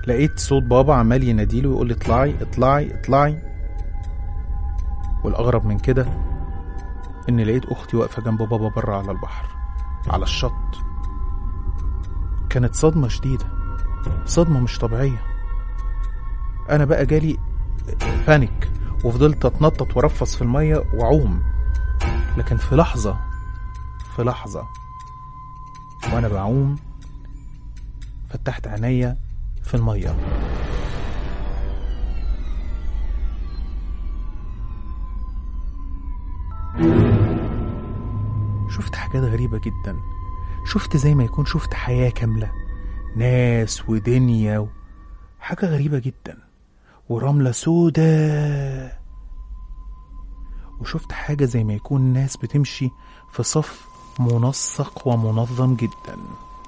لقيت صوت بابا عمال يناديله ويقول لي اطلعي اطلعي اطلعي والاغرب من كده اني لقيت اختي واقفه جنب بابا بره على البحر على الشط كانت صدمه شديده صدمه مش طبيعيه انا بقى جالي بانيك وفضلت اتنطط وارفص في الميه واعوم لكن في لحظه في لحظه وانا بعوم فتحت عينيا في الميه شفت حاجات غريبة جدا شفت زي ما يكون شفت حياة كاملة ناس ودنيا و... حاجة غريبة جدا ورملة سودة وشفت حاجة زي ما يكون ناس بتمشي في صف منسق ومنظم جدا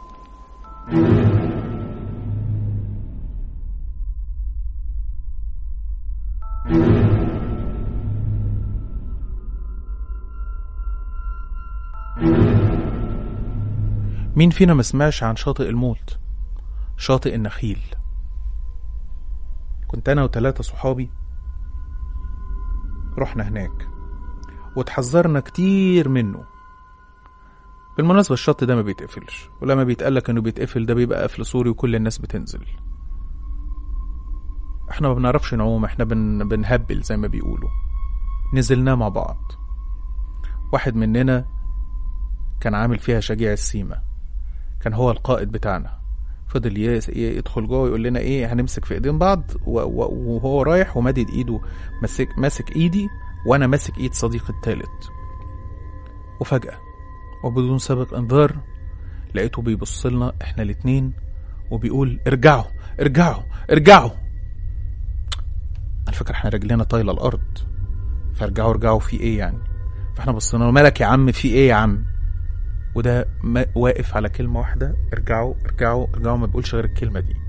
مين فينا ما سمعش عن شاطئ الموت شاطئ النخيل كنت انا وثلاثة صحابي رحنا هناك وتحذرنا كتير منه بالمناسبة الشط ده ما بيتقفلش ولما بيتقالك انه بيتقفل ده بيبقى قفل سوري وكل الناس بتنزل احنا ما بنعرفش نعوم احنا بن... بنهبل زي ما بيقولوا نزلنا مع بعض واحد مننا كان عامل فيها شجيع السيمة كان هو القائد بتاعنا فضل يس- يدخل جوه يقول لنا ايه هنمسك في ايدين بعض و- و- وهو رايح ومادد ايده ماسك ماسك ايدي وانا ماسك ايد صديقي التالت وفجأة وبدون سابق انذار لقيته بيبص لنا احنا الاتنين وبيقول ارجعوا ارجعوا ارجعوا على فكرة احنا رجلنا طايلة الارض فارجعوا ارجعوا في ايه يعني فاحنا بصينا له مالك يا عم في ايه يا عم وده ما واقف على كلمة واحدة ارجعوا ارجعوا ارجعوا ما بيقولش غير الكلمة دي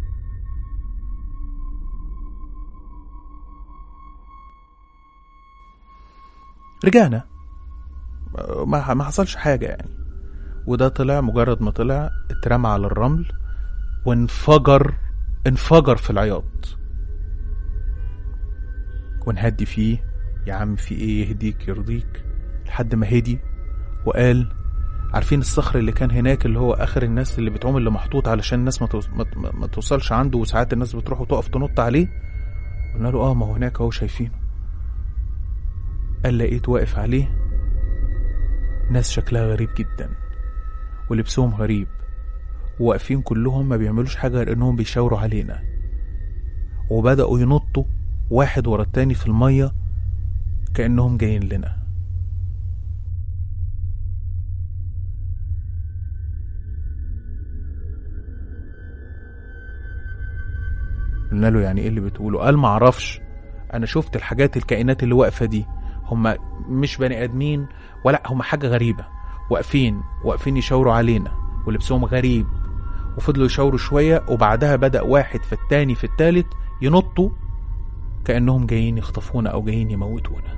رجعنا ما ما حصلش حاجة يعني وده طلع مجرد ما طلع اترمى على الرمل وانفجر انفجر في العياط ونهدي فيه يا عم في ايه يهديك يرضيك لحد ما هدي وقال عارفين الصخر اللي كان هناك اللي هو اخر الناس اللي بتعوم اللي محطوط علشان الناس ما, توص... ما... ما- ما توصلش عنده وساعات الناس بتروح وتقف تنط عليه قلنا له اه ما هو هناك اهو شايفينه قال لقيت واقف عليه ناس شكلها غريب جدا ولبسهم غريب وواقفين كلهم ما بيعملوش حاجة غير انهم بيشاوروا علينا وبدأوا ينطوا واحد ورا التاني في المية كأنهم جايين لنا قلنا له يعني ايه اللي بتقوله قال ما اعرفش انا شفت الحاجات الكائنات اللي واقفه دي هم مش بني ادمين ولا هم حاجه غريبه واقفين واقفين يشاوروا علينا ولبسهم غريب وفضلوا يشاوروا شويه وبعدها بدا واحد في التاني في التالت ينطوا كانهم جايين يخطفونا او جايين يموتونا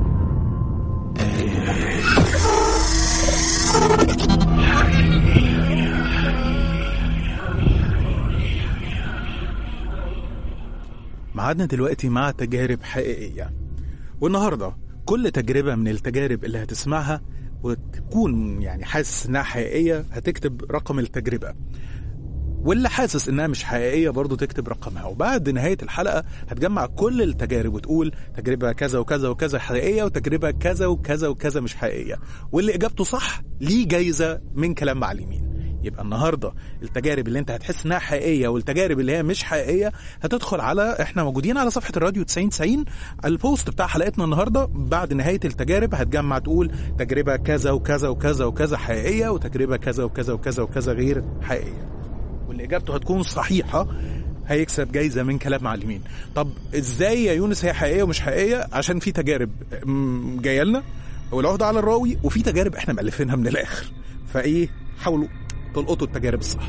معادنا دلوقتي مع تجارب حقيقية والنهاردة كل تجربة من التجارب اللي هتسمعها وتكون يعني حاسس انها حقيقية هتكتب رقم التجربة واللي حاسس انها مش حقيقية برضه تكتب رقمها وبعد نهاية الحلقة هتجمع كل التجارب وتقول تجربة كذا وكذا وكذا حقيقية وتجربة كذا وكذا وكذا مش حقيقية واللي اجابته صح ليه جايزة من كلام معلمين يبقى النهارده التجارب اللي انت هتحس انها حقيقيه والتجارب اللي هي مش حقيقيه هتدخل على احنا موجودين على صفحه الراديو 90 90 البوست بتاع حلقتنا النهارده بعد نهايه التجارب هتجمع تقول تجربه كذا وكذا وكذا وكذا حقيقيه وتجربه كذا وكذا وكذا وكذا غير حقيقيه واللي اجابته هتكون صحيحه هيكسب جايزه من كلام معلمين طب ازاي يا يونس هي حقيقيه ومش حقيقيه عشان في تجارب م- جايه لنا والعهده على الراوي وفي تجارب احنا مالفينها من الاخر فايه حاولوا تلقطوا التجارب الصح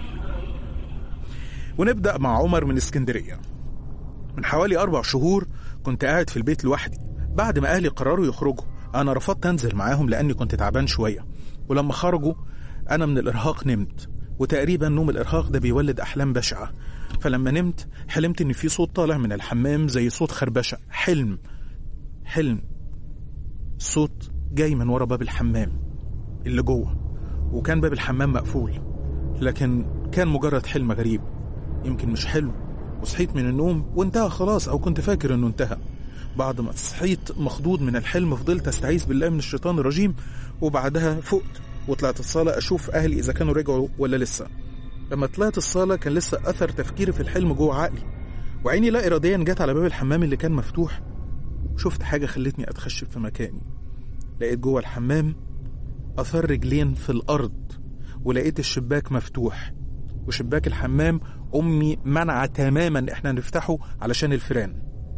ونبدأ مع عمر من اسكندرية من حوالي أربع شهور كنت قاعد في البيت لوحدي بعد ما أهلي قرروا يخرجوا أنا رفضت أنزل معاهم لأني كنت تعبان شوية ولما خرجوا أنا من الإرهاق نمت وتقريبا نوم الإرهاق ده بيولد أحلام بشعة فلما نمت حلمت إن في صوت طالع من الحمام زي صوت خربشة حلم حلم صوت جاي من ورا باب الحمام اللي جوه وكان باب الحمام مقفول لكن كان مجرد حلم غريب يمكن مش حلو وصحيت من النوم وانتهى خلاص او كنت فاكر انه انتهى بعد ما صحيت مخضوض من الحلم فضلت استعيذ بالله من الشيطان الرجيم وبعدها فقت وطلعت الصالة أشوف أهلي إذا كانوا رجعوا ولا لسه لما طلعت الصالة كان لسه أثر تفكيري في الحلم جوه عقلي وعيني لا إراديا جت على باب الحمام اللي كان مفتوح شفت حاجة خلتني أتخشب في مكاني لقيت جوه الحمام أثر رجلين في الأرض ولقيت الشباك مفتوح وشباك الحمام أمي منع تماما إحنا نفتحه علشان الفيران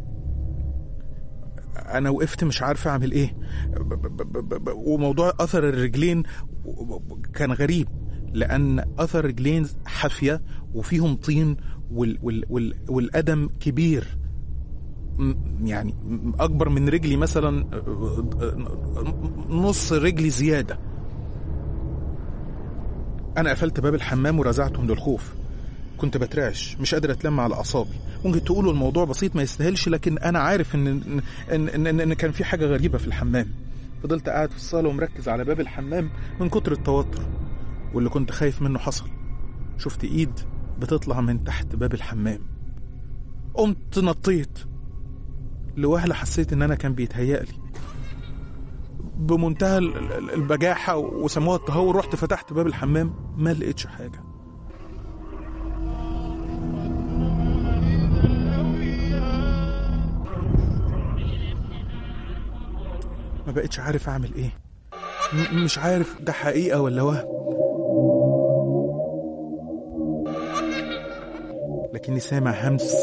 أنا وقفت مش عارف أعمل إيه ب- ب- ب- ب- وموضوع أثر الرجلين كان غريب لأن أثر رجلين حافية وفيهم طين وال وال وال والقدم كبير م- يعني م- أكبر من رجلي مثلا نص رجلي زيادة أنا قفلت باب الحمام ورزعته من الخوف كنت بترعش مش قادر اتلم على اعصابي ممكن تقولوا الموضوع بسيط ما يستاهلش لكن انا عارف ان ان ان, إن, إن, إن كان في حاجه غريبه في الحمام فضلت قاعد في الصاله ومركز على باب الحمام من كتر التوتر واللي كنت خايف منه حصل شفت ايد بتطلع من تحت باب الحمام قمت نطيت لوهلة حسيت ان انا كان بيتهيألي بمنتهى ال- ال- البجاحة وسموها التهور رحت فتحت باب الحمام ما لقيتش حاجة ما بقتش عارف اعمل ايه م- مش عارف ده حقيقة ولا وهم لكني سامع همس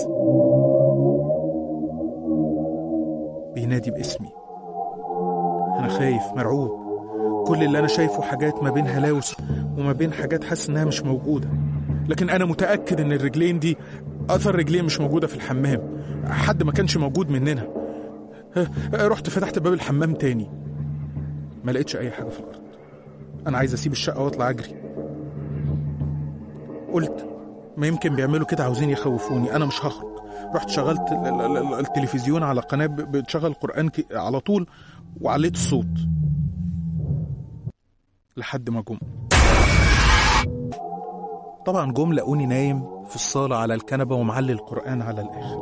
بينادي باسمي انا خايف مرعوب كل اللي انا شايفه حاجات ما بين هلاوس وما بين حاجات حاسس انها مش موجودة لكن انا متأكد ان الرجلين دي اثر رجلين مش موجودة في الحمام حد ما كانش موجود مننا رحت فتحت باب الحمام تاني ما لقيتش اي حاجه في الارض انا عايز اسيب الشقه واطلع اجري قلت ما يمكن بيعملوا كده عاوزين يخوفوني انا مش هخرج رحت شغلت ال- ال- ال- التلفزيون على قناه ب- بتشغل قران ك- على طول وعليت الصوت لحد ما جم طبعا جم لقوني نايم في الصاله على الكنبه ومعلي القران على الاخر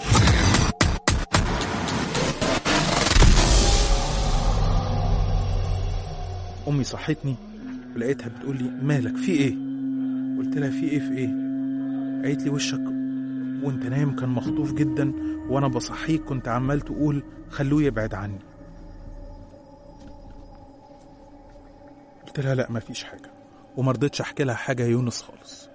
امي صحتني ولقيتها بتقول لي مالك في ايه قلت لها في ايه في ايه قالت لي وشك وانت نايم كان مخطوف جدا وانا بصحيك كنت عمال تقول خلوه يبعد عني قلت لها لا مفيش حاجه وما رضيتش احكي لها حاجه يا يونس خالص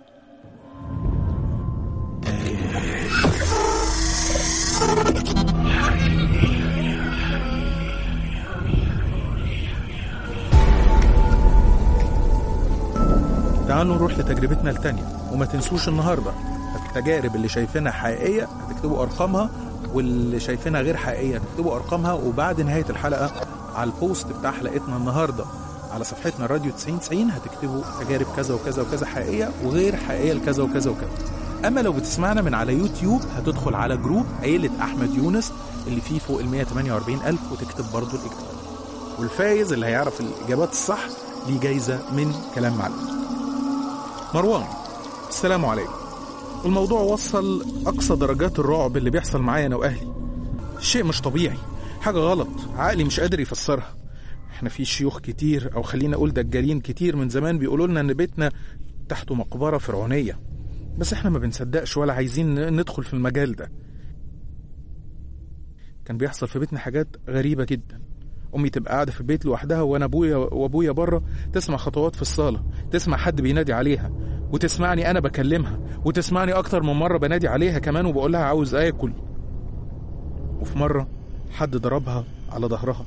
تعالوا نروح لتجربتنا التانية وما تنسوش النهاردة التجارب اللي شايفينها حقيقية هتكتبوا أرقامها واللي شايفينها غير حقيقية هتكتبوا أرقامها وبعد نهاية الحلقة على البوست بتاع حلقتنا النهاردة على صفحتنا راديو 9090 هتكتبوا تجارب كذا وكذا وكذا حقيقية وغير حقيقية لكذا وكذا وكذا أما لو بتسمعنا من على يوتيوب هتدخل على جروب عيلة أحمد يونس اللي فيه فوق ال 148 ألف وتكتب برضو الإجابات والفايز اللي هيعرف الإجابات الصح ليه جايزة من كلام معلم مروان السلام عليكم الموضوع وصل أقصى درجات الرعب اللي بيحصل معايا أنا وأهلي شيء مش طبيعي حاجة غلط عقلي مش قادر يفسرها احنا في شيوخ كتير أو خلينا أقول دجالين كتير من زمان بيقولوا لنا إن بيتنا تحته مقبرة فرعونية بس احنا ما بنصدقش ولا عايزين ندخل في المجال ده كان بيحصل في بيتنا حاجات غريبة جدا امي تبقى قاعده في البيت لوحدها وانا ابويا وابويا بره تسمع خطوات في الصاله تسمع حد بينادي عليها وتسمعني انا بكلمها وتسمعني اكتر من مره بنادي عليها كمان وبقول لها عاوز اكل وفي مره حد ضربها على ظهرها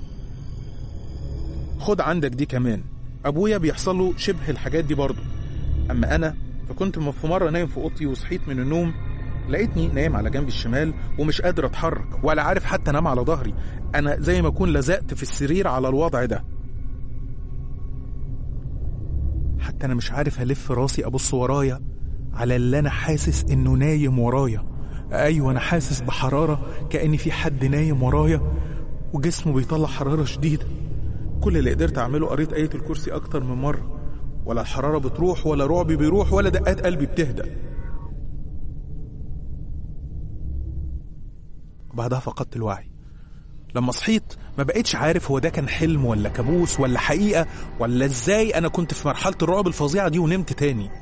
خد عندك دي كمان ابويا بيحصل له شبه الحاجات دي برضه اما انا فكنت في مره نايم في اوضتي وصحيت من النوم لقيتني نايم على جنبي الشمال ومش قادر اتحرك ولا عارف حتى انام على ظهري انا زي ما اكون لزقت في السرير على الوضع ده حتى انا مش عارف الف راسي ابص ورايا على اللي انا حاسس انه نايم ورايا ايوه انا حاسس بحراره كان في حد نايم ورايا وجسمه بيطلع حراره شديده كل اللي قدرت اعمله قريت ايه الكرسي اكتر من مره ولا الحراره بتروح ولا رعبي بيروح ولا دقات قلبي بتهدى وبعدها فقدت الوعي لما صحيت ما بقيتش عارف هو ده كان حلم ولا كابوس ولا حقيقة ولا ازاي انا كنت في مرحلة الرعب الفظيعة دي ونمت تاني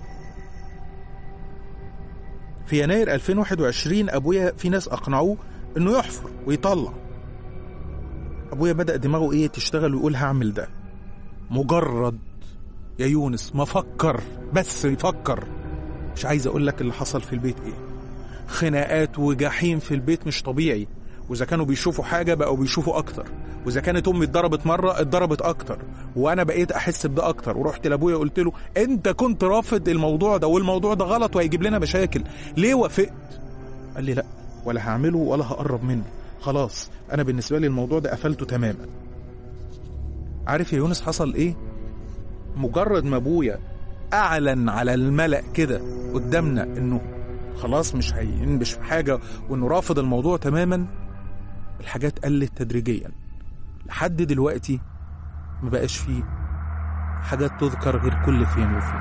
في يناير 2021 ابويا في ناس اقنعوه انه يحفر ويطلع ابويا بدأ دماغه ايه تشتغل ويقول هعمل ده مجرد يا يونس ما فكر بس يفكر مش عايز اقول لك اللي حصل في البيت ايه خناقات وجحيم في البيت مش طبيعي واذا كانوا بيشوفوا حاجه بقوا بيشوفوا اكتر واذا كانت امي اتضربت مره اتضربت اكتر وانا بقيت احس بده اكتر ورحت لابويا قلت له انت كنت رافض الموضوع ده والموضوع ده غلط وهيجيب لنا مشاكل ليه وافقت قال لي لا ولا هعمله ولا هقرب منه خلاص انا بالنسبه لي الموضوع ده قفلته تماما عارف يا يونس حصل ايه مجرد ما ابويا اعلن على الملأ كده قدامنا انه خلاص مش هينبش في حاجه وانه رافض الموضوع تماما الحاجات قلت تدريجيا لحد دلوقتي ما بقاش فيه حاجات تذكر غير كل فين وفين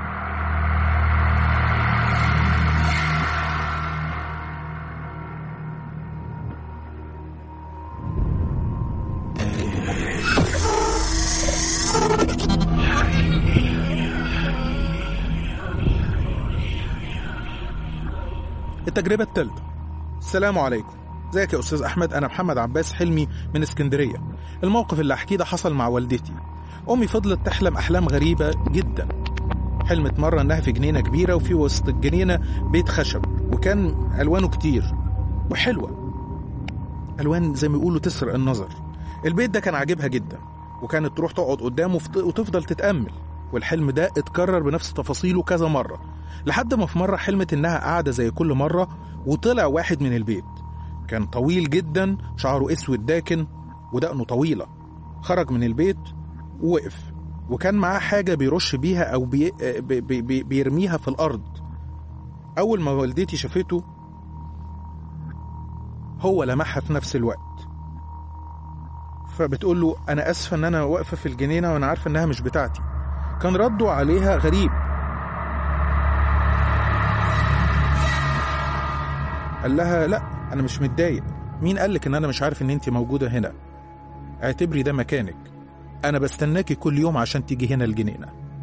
التجربة الثالثة السلام عليكم ازيك يا استاذ احمد انا محمد عباس حلمي من اسكندريه الموقف اللي احكيه ده حصل مع والدتي امي فضلت تحلم احلام غريبه جدا حلمت مره انها في جنينه كبيره وفي وسط الجنينه بيت خشب وكان الوانه كتير وحلوه الوان زي ما بيقولوا تسرق النظر البيت ده كان عاجبها جدا وكانت تروح تقعد قدامه وتفضل تتامل والحلم ده اتكرر بنفس تفاصيله كذا مره لحد ما في مره حلمت انها قاعده زي كل مره وطلع واحد من البيت كان طويل جدا شعره اسود داكن ودقنه طويله خرج من البيت ووقف وكان معاه حاجه بيرش بيها او بي بي بي بيرميها في الارض اول ما والدتي شافته هو لمحها في نفس الوقت فبتقول له انا اسفه ان انا واقفه في الجنينه وانا عارفه انها مش بتاعتي كان رده عليها غريب قال لها لا انا مش متضايق مين قالك ان انا مش عارف ان انت موجوده هنا اعتبري ده مكانك انا بستناكي كل يوم عشان تيجي هنا الجنينه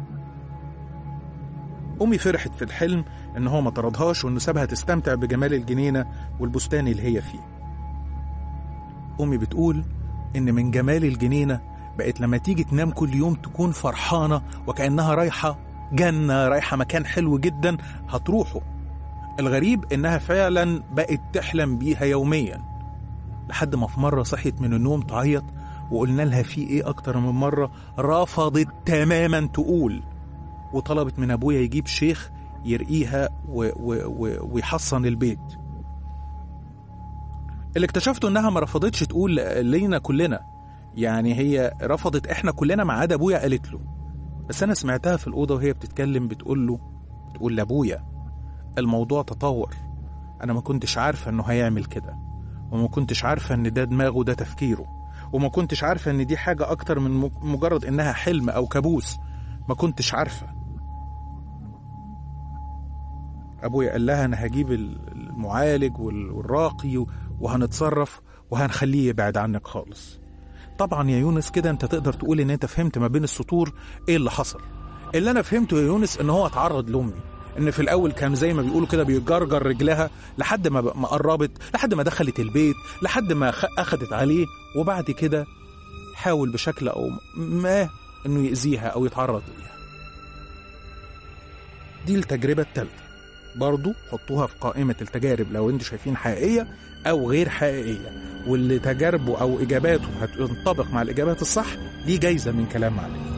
امي فرحت في الحلم ان هو ما طردهاش وانه سابها تستمتع بجمال الجنينه والبستان اللي هي فيه امي بتقول ان من جمال الجنينه بقت لما تيجي تنام كل يوم تكون فرحانه وكانها رايحه جنه رايحه مكان حلو جدا هتروحه الغريب انها فعلا بقت تحلم بيها يوميا لحد ما في مره صحيت من النوم تعيط وقلنا لها في ايه اكتر من مره رفضت تماما تقول وطلبت من ابويا يجيب شيخ يرقيها و و و ويحصن البيت اللي اكتشفته انها ما رفضتش تقول لينا كلنا يعني هي رفضت احنا كلنا ما عدا ابويا قالت له بس انا سمعتها في الاوضه وهي بتتكلم بتقول له بتقول لابويا الموضوع تطور انا ما كنتش عارفه انه هيعمل كده وما كنتش عارفه ان ده دماغه ده تفكيره وما كنتش عارفه ان دي حاجه اكتر من مجرد انها حلم او كابوس ما كنتش عارفه ابويا قال لها انا هجيب المعالج والراقي وهنتصرف وهنخليه يبعد عنك خالص طبعا يا يونس كده انت تقدر تقول ان انت فهمت ما بين السطور ايه اللي حصل اللي انا فهمته يا يونس ان هو اتعرض لامي ان في الاول كان زي ما بيقولوا كده بيجرجر رجلها لحد ما ما قربت لحد ما دخلت البيت لحد ما اخدت عليه وبعد كده حاول بشكل او ما انه يأذيها او يتعرض ليها دي التجربة الثالثة برضو حطوها في قائمة التجارب لو انتوا شايفين حقيقية او غير حقيقية واللي تجاربه او اجاباته هتنطبق مع الاجابات الصح دي جايزة من كلام عليه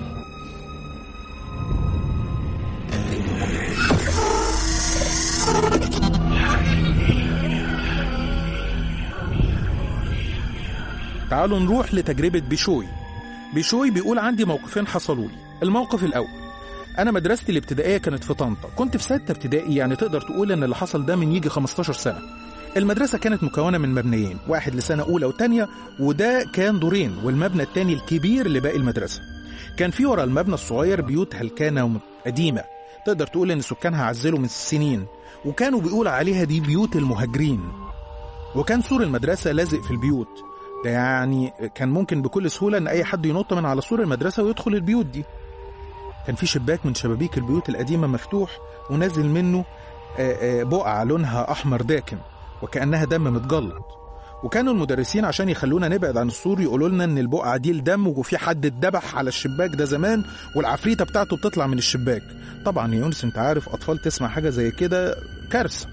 تعالوا نروح لتجربة بيشوي بيشوي بيقول عندي موقفين حصلوا لي الموقف الأول أنا مدرستي الابتدائية كانت في طنطا كنت في ستة ابتدائي يعني تقدر تقول إن اللي حصل ده من يجي 15 سنة المدرسة كانت مكونة من مبنيين واحد لسنة أولى وتانية وده كان دورين والمبنى التاني الكبير لباقي المدرسة كان في ورا المبنى الصغير بيوت هلكانة قديمة تقدر تقول إن سكانها عزلوا من السنين وكانوا بيقول عليها دي بيوت المهاجرين وكان سور المدرسة لازق في البيوت ده يعني كان ممكن بكل سهولة إن أي حد ينط من على سور المدرسة ويدخل البيوت دي كان في شباك من شبابيك البيوت القديمة مفتوح ونازل منه بقعة لونها أحمر داكن وكأنها دم متجلط وكانوا المدرسين عشان يخلونا نبعد عن السور يقولوا لنا ان البقعه دي الدم وفي حد اتذبح على الشباك ده زمان والعفريته بتاعته بتطلع من الشباك طبعا يا يونس انت عارف اطفال تسمع حاجه زي كده كارثه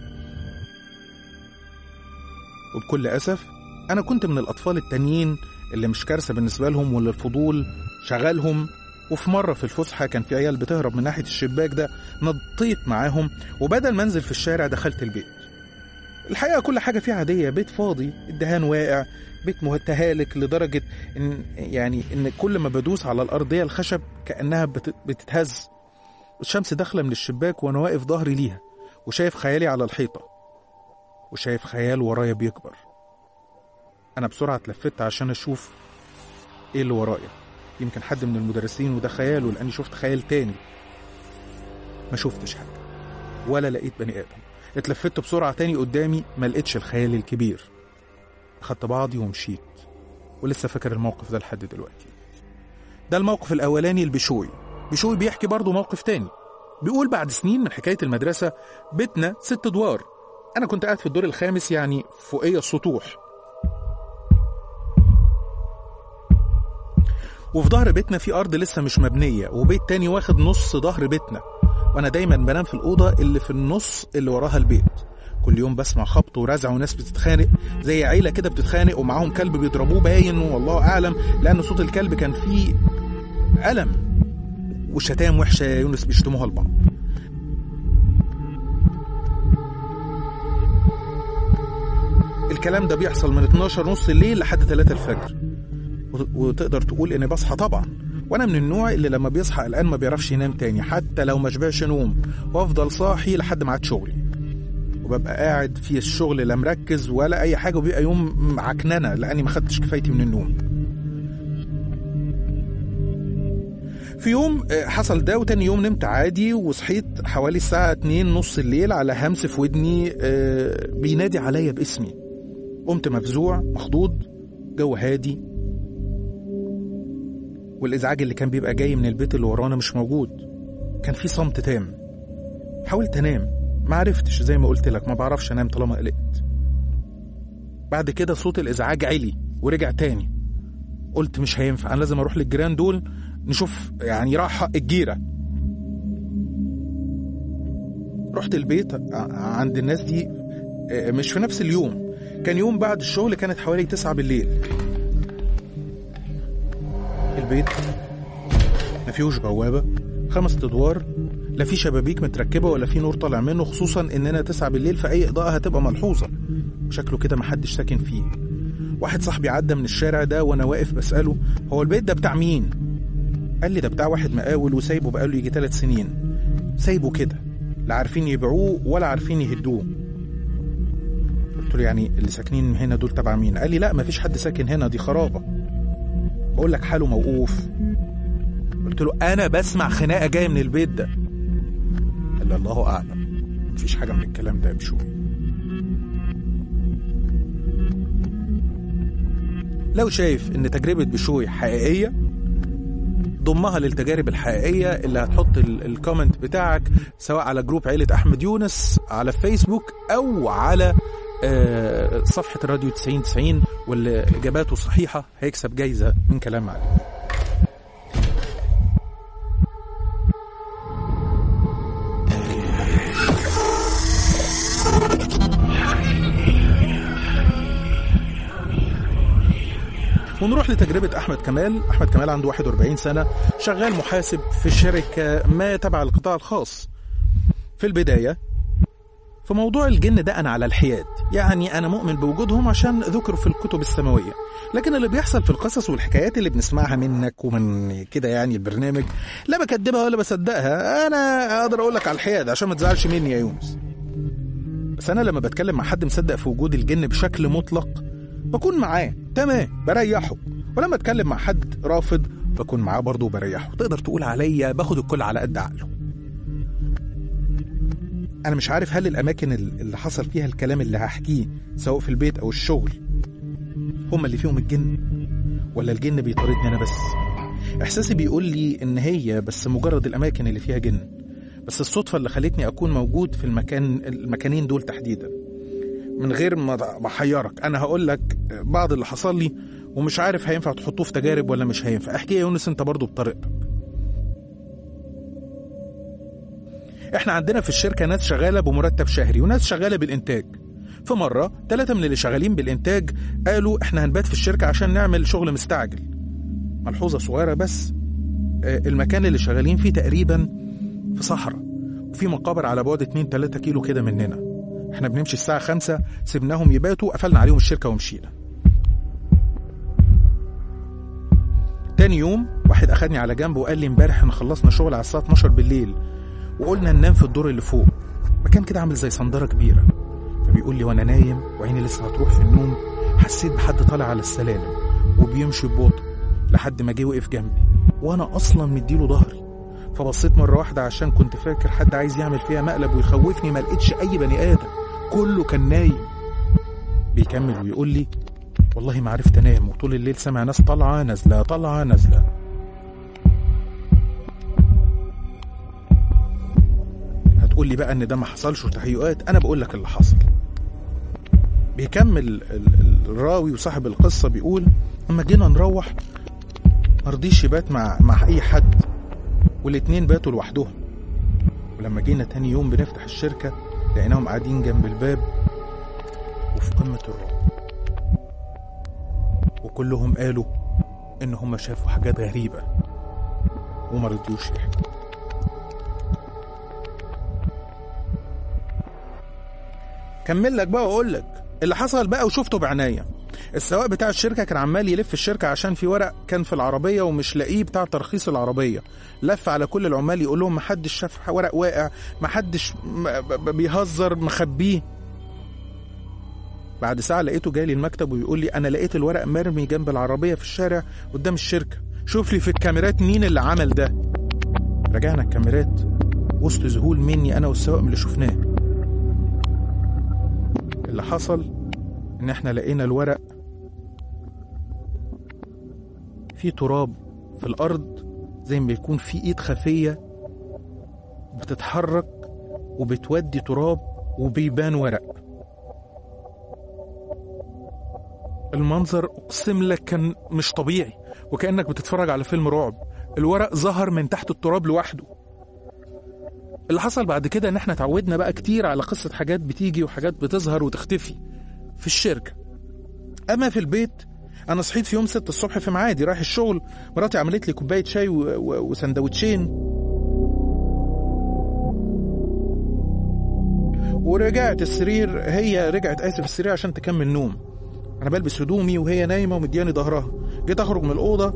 وبكل اسف انا كنت من الاطفال التانيين اللي مش كارثه بالنسبه لهم واللي الفضول شغلهم وفي مرة في الفسحة كان في عيال بتهرب من ناحية الشباك ده نطيت معاهم وبدل ما انزل في الشارع دخلت البيت الحقيقة كل حاجة فيه عادية بيت فاضي الدهان واقع بيت متهالك لدرجة إن يعني إن كل ما بدوس على الأرضية الخشب كأنها بتتهز الشمس داخلة من الشباك وأنا واقف ظهري ليها وشايف خيالي على الحيطة وشايف خيال ورايا بيكبر أنا بسرعة اتلفت عشان أشوف إيه اللي ورايا يمكن حد من المدرسين وده خياله لأني شفت خيال تاني ما شفتش حاجة ولا لقيت بني آدم اتلفت بسرعة تاني قدامي ما لقيتش الخيال الكبير أخدت بعضي ومشيت ولسه فاكر الموقف ده لحد دلوقتي ده الموقف الأولاني البشوي بشوي بيحكي برضه موقف تاني بيقول بعد سنين من حكاية المدرسة بيتنا ست أدوار أنا كنت قاعد في الدور الخامس يعني فوقية السطوح وفي ظهر بيتنا في أرض لسه مش مبنية وبيت تاني واخد نص ظهر بيتنا وأنا دايما بنام في الأوضة اللي في النص اللي وراها البيت كل يوم بسمع خبط ورزع وناس بتتخانق زي عيلة كده بتتخانق ومعاهم كلب بيضربوه باين والله أعلم لأن صوت الكلب كان فيه ألم وشتام وحشة يا يونس بيشتموها لبعض الكلام ده بيحصل من 12 نص الليل لحد 3 الفجر وتقدر تقول اني بصحى طبعا وانا من النوع اللي لما بيصحى قلقان ما بيعرفش ينام تاني حتى لو ما شبعش نوم وافضل صاحي لحد ميعاد شغلي وببقى قاعد في الشغل لا مركز ولا اي حاجه وبيبقى يوم عكننه لاني ما خدتش كفايتي من النوم في يوم حصل ده وتاني يوم نمت عادي وصحيت حوالي الساعة 2 نص الليل على همس في ودني بينادي عليا باسمي قمت مفزوع مخضوض جو هادي والإزعاج اللي كان بيبقى جاي من البيت اللي ورانا مش موجود كان في صمت تام حاولت أنام ما عرفتش زي ما قلت لك ما بعرفش أنام طالما قلقت بعد كده صوت الإزعاج علي ورجع تاني قلت مش هينفع أنا لازم أروح للجيران دول نشوف يعني راح حق الجيرة رحت البيت عند الناس دي مش في نفس اليوم كان يوم بعد الشغل كانت حوالي تسعة بالليل البيت ما فيهوش بوابة خمس ادوار لا في شبابيك متركبة ولا في نور طالع منه خصوصا اننا تسعة بالليل فأي إضاءة هتبقى ملحوظة شكله كده محدش ساكن فيه واحد صاحبي عدى من الشارع ده وانا واقف بسأله هو البيت ده بتاع مين قال لي ده بتاع واحد مقاول وسايبه بقاله يجي ثلاث سنين سايبه كده لا عارفين يبيعوه ولا عارفين يهدوه قلت له يعني اللي ساكنين هنا دول تبع مين قال لي لا مفيش حد ساكن هنا دي خرابه بقول لك حاله موقوف قلت له انا بسمع خناقه جايه من البيت ده قال لي الله اعلم مفيش حاجه من الكلام ده يا بشوي لو شايف ان تجربه بشوي حقيقيه ضمها للتجارب الحقيقية اللي هتحط الكومنت بتاعك سواء على جروب عيلة أحمد يونس على فيسبوك أو على صفحة الراديو 9090 واللي إجاباته صحيحة هيكسب جايزة من كلام عليه ونروح لتجربة أحمد كمال أحمد كمال عنده 41 سنة شغال محاسب في شركة ما تبع القطاع الخاص في البداية في موضوع الجن ده أنا على الحياد يعني أنا مؤمن بوجودهم عشان ذكروا في الكتب السماوية لكن اللي بيحصل في القصص والحكايات اللي بنسمعها منك ومن كده يعني البرنامج لا بكدبها ولا بصدقها أنا أقدر أقول لك على الحياد عشان ما تزعلش مني يا يونس بس أنا لما بتكلم مع حد مصدق في وجود الجن بشكل مطلق بكون معاه تمام بريحه ولما اتكلم مع حد رافض بكون معاه برضه وبريحه تقدر تقول عليا باخد الكل على قد عقله انا مش عارف هل الاماكن اللي حصل فيها الكلام اللي هحكيه سواء في البيت او الشغل هما اللي فيهم الجن ولا الجن بيطاردني انا بس احساسي بيقول لي ان هي بس مجرد الاماكن اللي فيها جن بس الصدفه اللي خلتني اكون موجود في المكان المكانين دول تحديدا من غير ما احيرك انا هقول لك بعض اللي حصل لي ومش عارف هينفع تحطوه في تجارب ولا مش هينفع احكي يا يونس انت برضو بطريقتك احنا عندنا في الشركة ناس شغالة بمرتب شهري وناس شغالة بالإنتاج في مرة ثلاثة من اللي شغالين بالإنتاج قالوا احنا هنبات في الشركة عشان نعمل شغل مستعجل ملحوظة صغيرة بس المكان اللي شغالين فيه تقريبا في صحراء وفي مقابر على بعد 2 3 كيلو كده مننا احنا بنمشي الساعة خمسة سيبناهم يباتوا قفلنا عليهم الشركة ومشينا تاني يوم واحد أخدني على جنب وقال لي امبارح احنا خلصنا شغل على الساعة 12 بالليل وقلنا ننام في الدور اللي فوق مكان كده عامل زي صندرة كبيرة فبيقول لي وانا نايم وعيني لسه هتروح في النوم حسيت بحد طالع على السلالم وبيمشي ببطء لحد ما جه وقف جنبي وانا اصلا مديله ظهري فبصيت مرة واحدة عشان كنت فاكر حد عايز يعمل فيها مقلب ويخوفني ما لقيتش اي بني ادم كله كان نايم بيكمل ويقول لي والله ما عرفت انام وطول الليل سامع ناس طالعة نازلة طالعة نازلة هتقول لي بقى ان ده ما حصلش وتهيؤات انا بقول لك اللي حصل بيكمل الراوي وصاحب القصة بيقول اما جينا نروح مرضيش يبات مع مع اي حد والاتنين باتوا لوحدهم ولما جينا تاني يوم بنفتح الشركة لقيناهم قاعدين جنب الباب وفي قمة الرعب وكلهم قالوا ان هم شافوا حاجات غريبة وما رضيوش يحكوا كمل لك بقى واقول لك اللي حصل بقى وشفته بعناية السواق بتاع الشركة كان عمال يلف الشركة عشان في ورق كان في العربية ومش لاقيه بتاع ترخيص العربية لف على كل العمال يقول لهم محدش شاف ورق واقع محدش بيهزر مخبيه بعد ساعة لقيته جالي المكتب ويقول لي أنا لقيت الورق مرمي جنب العربية في الشارع قدام الشركة شوف لي في الكاميرات مين اللي عمل ده رجعنا الكاميرات وسط ذهول مني أنا والسواق من اللي شفناه اللي حصل إن إحنا لقينا الورق في تراب في الأرض زي ما بيكون في إيد خفية بتتحرك وبتودي تراب وبيبان ورق المنظر اقسم لك كان مش طبيعي وكانك بتتفرج على فيلم رعب الورق ظهر من تحت التراب لوحده اللي حصل بعد كده ان احنا اتعودنا بقى كتير على قصة حاجات بتيجي وحاجات بتظهر وتختفي في الشركة اما في البيت انا صحيت في يوم ستة الصبح في معادي رايح الشغل مراتي عملت لي كوباية شاي و... و... وسندوتشين ورجعت السرير هي رجعت اسف السرير عشان تكمل نوم انا بلبس هدومي وهي نايمه ومدياني ظهرها جيت اخرج من الاوضه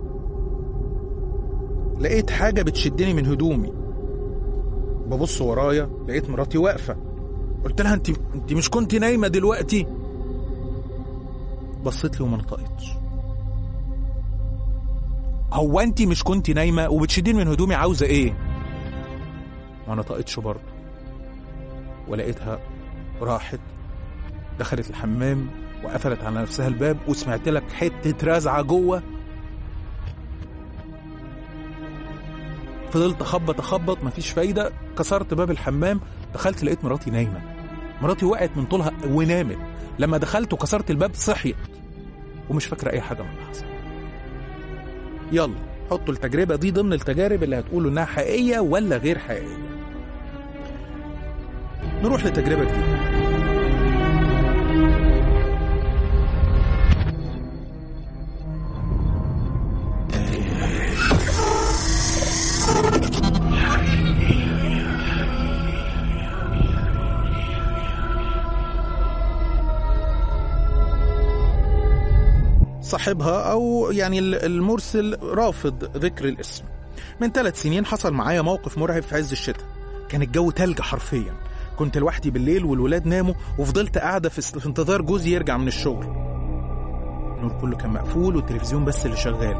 لقيت حاجه بتشدني من هدومي ببص ورايا لقيت مراتي واقفه قلت لها انت انت مش كنت نايمه دلوقتي بصيت لي وما نطقتش هو انت مش كنت نايمه وبتشديني من هدومي عاوزه ايه ما نطقتش برضه ولقيتها راحت دخلت الحمام وقفلت على نفسها الباب وسمعت لك حته رزعه جوه فضلت اخبط اخبط مفيش فايده كسرت باب الحمام دخلت لقيت مراتي نايمه مراتي وقعت من طولها ونامت لما دخلت وكسرت الباب صحيت ومش فاكره اي حاجه من اللي حصل يلا حطوا التجربه دي ضمن التجارب اللي هتقولوا انها حقيقيه ولا غير حقيقيه نروح لتجربه جديده صاحبها او يعني ال- المرسل رافض ذكر الاسم من ثلاث سنين حصل معايا موقف مرعب في عز الشتاء كان الجو تلج حرفيا كنت لوحدي بالليل والولاد ناموا وفضلت قاعدة في في انتظار جوزي يرجع من الشغل النور كله كان مقفول والتلفزيون بس اللي شغال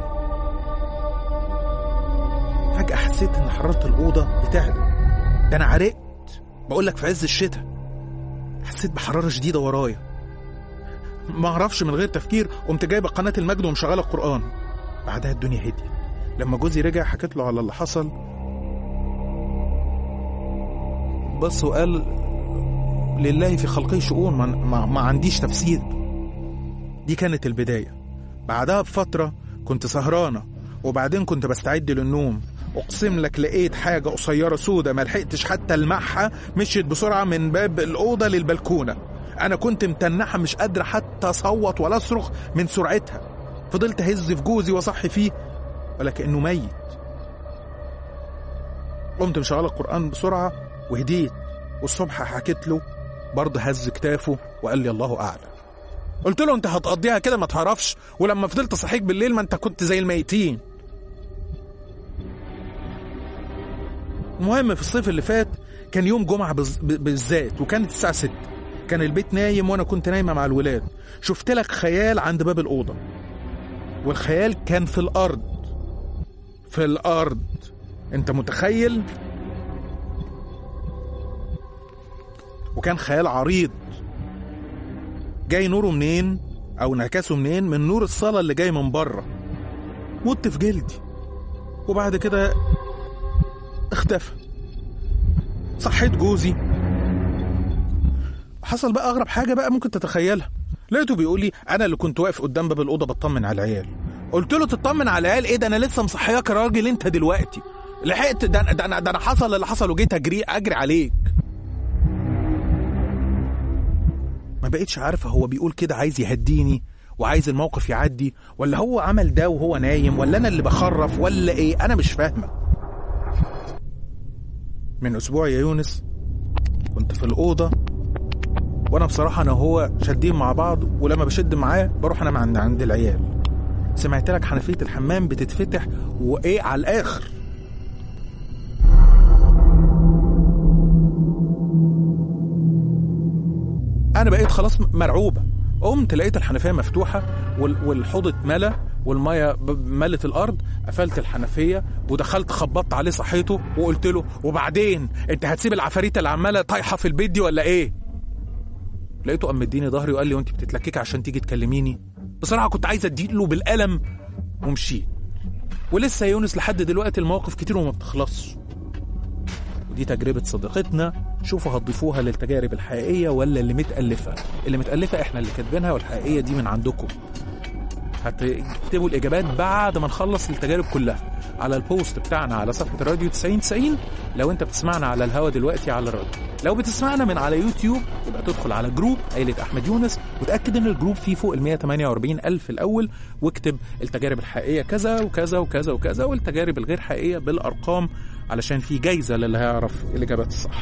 فجأة حسيت إن حرارة الأوضة بتعلى ده أنا عرقت بقول لك في عز الشتاء حسيت بحرارة شديدة ورايا ما اعرفش من غير تفكير قمت جايبه قناه المجد ومشغله القران بعدها الدنيا هديت لما جوزي رجع حكيت له على اللي حصل بس وقال لله في خلقه شؤون ما, ما, ما عنديش تفسير دي كانت البدايه بعدها بفتره كنت سهرانه وبعدين كنت بستعد للنوم اقسم لك لقيت حاجه قصيره سودة ما لحقتش حتى المعها مشيت بسرعه من باب الاوضه للبلكونه انا كنت متنحه مش قادره حتى اصوت ولا اصرخ من سرعتها فضلت اهز في جوزي واصحي فيه ولكنه ميت قمت مشغل القران بسرعه وهديت والصبح حكيت له برضه هز كتافه وقال لي الله اعلم قلت له انت هتقضيها كده ما تعرفش ولما فضلت صحيك بالليل ما انت كنت زي الميتين المهم في الصيف اللي فات كان يوم جمعة بز- ب- بالذات وكانت الساعة 6 كان البيت نايم وانا كنت نايمة مع الولاد شفت لك خيال عند باب الأوضة والخيال كان في الأرض في الأرض انت متخيل وكان خيال عريض جاي نوره منين او انعكاسه منين من نور الصالة اللي جاي من بره مت في جلدي وبعد كده اختفى صحيت جوزي حصل بقى اغرب حاجه بقى ممكن تتخيلها لقيته بيقول لي انا اللي كنت واقف قدام باب الاوضه بطمن على العيال قلت له تطمن على العيال ايه ده انا لسه مصحياك يا راجل انت دلوقتي لحقت ده ده انا ده انا حصل اللي حصل وجيت اجري اجري عليك ما بقتش عارفه هو بيقول كده عايز يهديني وعايز الموقف يعدي ولا هو عمل ده وهو نايم ولا انا اللي بخرف ولا ايه انا مش فاهمه من اسبوع يا يونس كنت في الاوضه وانا بصراحه انا وهو شادين مع بعض ولما بشد معاه بروح انا عند عند العيال سمعت لك حنفيه الحمام بتتفتح وايه على الاخر انا بقيت خلاص مرعوبه قمت لقيت الحنفيه مفتوحه وال- والحوض اتملى والميه ب- ملت الارض قفلت الحنفيه ودخلت خبطت عليه صحيته وقلت له وبعدين انت هتسيب العفاريت اللي عماله طايحه في البيت دي ولا ايه لقيته قام مديني ظهري وقال لي وانت بتتلككي عشان تيجي تكلميني بصراحه كنت عايز اديله بالقلم ومشيت ولسه يا يونس لحد دلوقتي المواقف كتير وما بتخلصش ودي تجربة صديقتنا شوفوا هتضيفوها للتجارب الحقيقية ولا اللي متألفة اللي متألفة احنا اللي كاتبينها والحقيقية دي من عندكم هتكتبوا الإجابات بعد ما نخلص التجارب كلها على البوست بتاعنا على صفحة راديو 9090 لو انت بتسمعنا على الهوا دلوقتي على الراديو لو بتسمعنا من على يوتيوب يبقى تدخل على جروب عيلة أحمد يونس وتأكد ان الجروب فيه فوق ال 148 ألف الأول واكتب التجارب الحقيقية كذا وكذا وكذا وكذا والتجارب الغير حقيقية بالأرقام علشان في جايزة للي هيعرف الإجابات الصح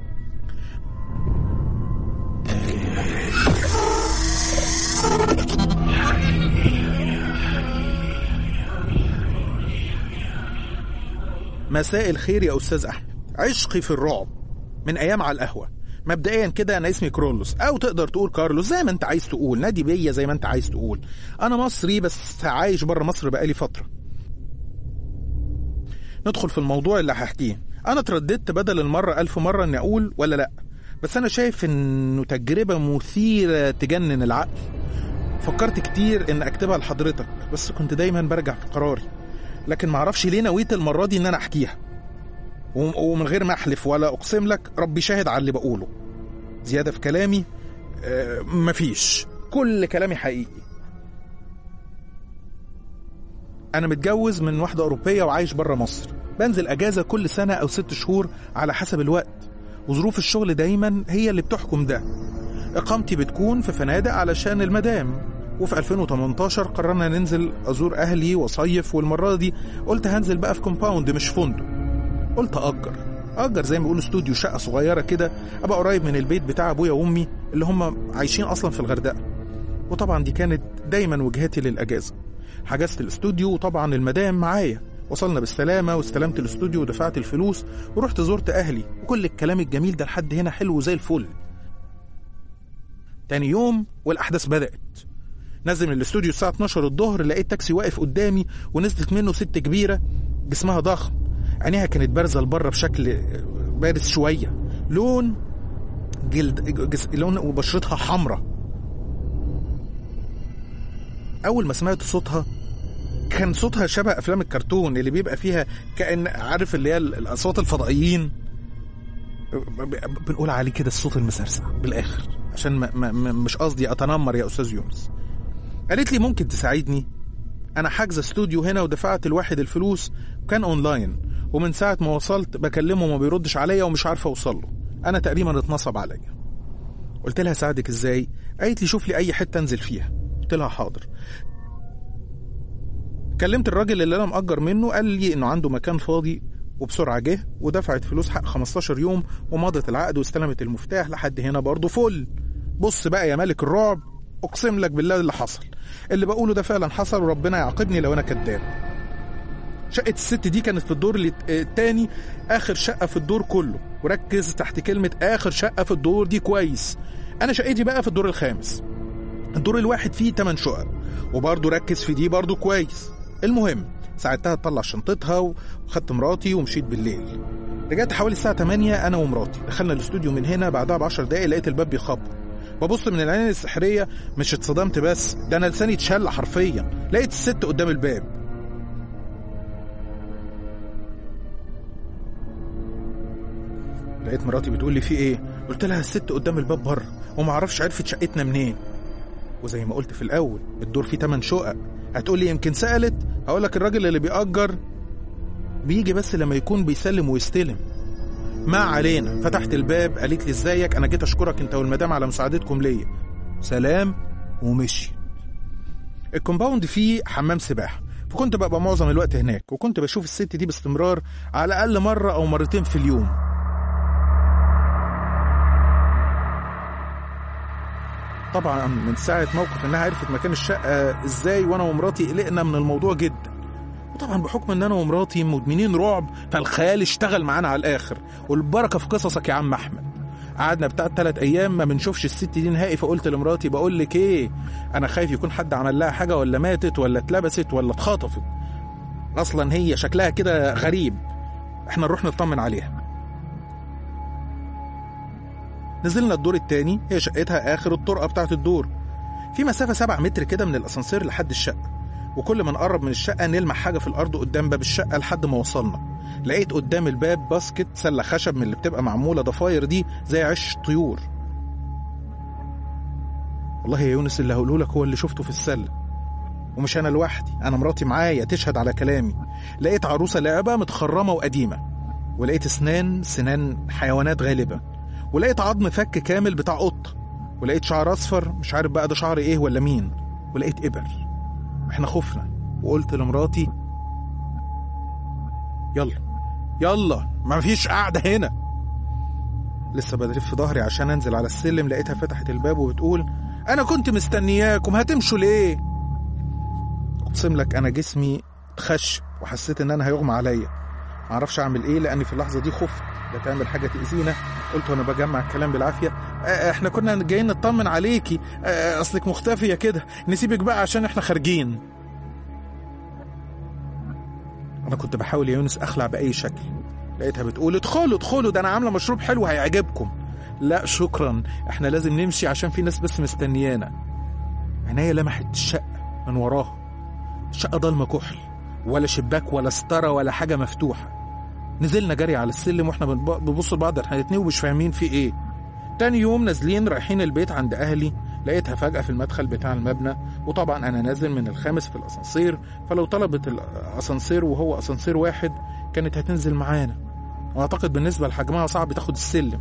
مساء الخير يا أستاذ أحمد عشقي في الرعب من أيام على القهوة مبدئيا كده أنا اسمي كرولوس أو تقدر تقول كارلوس زي ما أنت عايز تقول نادي بيا زي ما أنت عايز تقول أنا مصري بس عايش بره مصر بقالي فترة ندخل في الموضوع اللي هحكيه أنا اترددت بدل المرة ألف مرة إني أقول ولا لأ بس أنا شايف إنه تجربة مثيرة تجنن العقل فكرت كتير إن أكتبها لحضرتك بس كنت دايما برجع في قراري لكن معرفش ليه نويت المرة دي إن أنا أحكيها وم- ومن غير ما أحلف ولا أقسم لك ربي شاهد على اللي بقوله زيادة في كلامي آه، مفيش كل كلامي حقيقي أنا متجوز من واحدة أوروبية وعايش بره مصر بنزل أجازة كل سنة أو ست شهور على حسب الوقت وظروف الشغل دايما هي اللي بتحكم ده إقامتي بتكون في فنادق علشان المدام وفي 2018 قررنا ننزل أزور أهلي وصيف والمرة دي قلت هنزل بقى في كومباوند مش فندق قلت أجر أجر زي ما بيقولوا استوديو شقة صغيرة كده أبقى قريب من البيت بتاع أبويا وأمي اللي هم عايشين أصلا في الغردقة وطبعا دي كانت دايما وجهتي للاجازه حجزت الاستوديو وطبعا المدام معايا وصلنا بالسلامه واستلمت الاستوديو ودفعت الفلوس ورحت زرت اهلي وكل الكلام الجميل ده لحد هنا حلو زي الفل تاني يوم والاحداث بدات نزل من الاستوديو الساعه 12 الظهر لقيت تاكسي واقف قدامي ونزلت منه ست كبيره جسمها ضخم عينيها كانت بارزه لبره بشكل بارز شويه لون جلد جس... لون وبشرتها حمراء اول ما سمعت صوتها كان صوتها شبه افلام الكرتون اللي بيبقى فيها كان عارف اللي هي الاصوات الفضائيين بنقول عليه كده الصوت المسرسع بالاخر عشان ما ما ما- مش قصدي اتنمر يا استاذ يونس قالت لي ممكن تساعدني انا حاجزه استوديو هنا ودفعت الواحد الفلوس وكان اونلاين ومن ساعه ما وصلت بكلمه وما بيردش عليا ومش عارفه اوصل له انا تقريبا اتنصب عليا قلت لها ساعدك ازاي قالت لي شوف لي اي حته انزل فيها قلت لها حاضر كلمت الراجل اللي انا مأجر منه قال لي انه عنده مكان فاضي وبسرعه جه ودفعت فلوس حق 15 يوم ومضت العقد واستلمت المفتاح لحد هنا برضه فل بص بقى يا ملك الرعب اقسم لك بالله اللي حصل اللي بقوله ده فعلا حصل وربنا يعاقبني لو انا كذاب شقة الست دي كانت في الدور اللي- التاني آخر شقة في الدور كله وركز تحت كلمة آخر شقة في الدور دي كويس أنا شقتي بقى في الدور الخامس الدور الواحد فيه 8 شقق وبرضه ركز في دي برضه كويس المهم ساعدتها تطلع شنطتها وخدت مراتي ومشيت بالليل رجعت حوالي الساعة 8 أنا ومراتي دخلنا الاستوديو من هنا بعدها ب 10 دقايق لقيت الباب بيخبط ببص من العين السحرية مش اتصدمت بس ده أنا لساني اتشل حرفيا لقيت الست قدام الباب لقيت مراتي بتقول لي في ايه قلت لها الست قدام الباب بره وما اعرفش عرفت شقتنا منين وزي ما قلت في الاول الدور فيه 8 شقق هتقول لي يمكن سالت هقول لك الراجل اللي بيأجر بيجي بس لما يكون بيسلم ويستلم ما علينا فتحت الباب قالت لي ازيك انا جيت اشكرك انت والمدام على مساعدتكم ليا سلام ومشي الكومباوند فيه حمام سباحه فكنت ببقى معظم الوقت هناك وكنت بشوف الست دي باستمرار على الاقل مره او مرتين في اليوم طبعا من ساعة موقف انها عرفت مكان الشقة ازاي وانا ومراتي قلقنا من الموضوع جدا وطبعا بحكم ان انا ومراتي مدمنين رعب فالخيال اشتغل معانا على الاخر والبركة في قصصك يا عم احمد قعدنا بتاع تلات ايام ما بنشوفش الست دي نهائي فقلت لمراتي بقول لك ايه انا خايف يكون حد عمل لها حاجة ولا ماتت ولا اتلبست ولا اتخطفت اصلا هي شكلها كده غريب احنا نروح نطمن عليها نزلنا الدور التاني هي شقتها آخر الطرقة بتاعت الدور في مسافة سبعة متر كده من الأسانسير لحد الشقة وكل ما نقرب من الشقة نلمح حاجة في الأرض قدام باب الشقة لحد ما وصلنا لقيت قدام الباب باسكت سلة خشب من اللي بتبقى معمولة ضفاير دي زي عش طيور والله يا يونس اللي هقوله لك هو اللي شفته في السلة ومش أنا لوحدي أنا مراتي معايا تشهد على كلامي لقيت عروسة لعبة متخرمة وقديمة ولقيت اسنان سنان حيوانات غالبا ولقيت عظم فك كامل بتاع قطة ولقيت شعر أصفر مش عارف بقى ده شعر إيه ولا مين ولقيت إبر إحنا خفنا وقلت لمراتي يلا يلا ما فيش قاعدة هنا لسه بدرف في ظهري عشان أنزل على السلم لقيتها فتحت الباب وبتقول أنا كنت مستنياكم هتمشوا ليه أقسم لك أنا جسمي اتخش وحسيت إن أنا هيغمى عليا معرفش أعمل إيه لأني في اللحظة دي خفت لا تعمل حاجة تأذينا قلت وانا بجمع الكلام بالعافيه آه، احنا كنا جايين نطمن عليكي آه، اصلك مختفيه كده نسيبك بقى عشان احنا خارجين انا كنت بحاول يا يونس اخلع باي شكل لقيتها بتقول ادخلوا ادخلوا ده انا عامله مشروب حلو هيعجبكم لا شكرا احنا لازم نمشي عشان في ناس بس مستنيانا عينيا لمحت الشقه من وراها الشقه ضلمه كحل ولا شباك ولا ستاره ولا حاجه مفتوحه نزلنا جري على السلم واحنا بنب- بنبص لبعض احنا الاتنين ومش فاهمين في ايه تاني يوم نازلين رايحين البيت عند اهلي لقيتها فجأة في المدخل بتاع المبنى وطبعا انا نازل من الخامس في الاسانسير فلو طلبت الاسانسير وهو اسانسير واحد كانت هتنزل معانا واعتقد بالنسبة لحجمها صعب تاخد السلم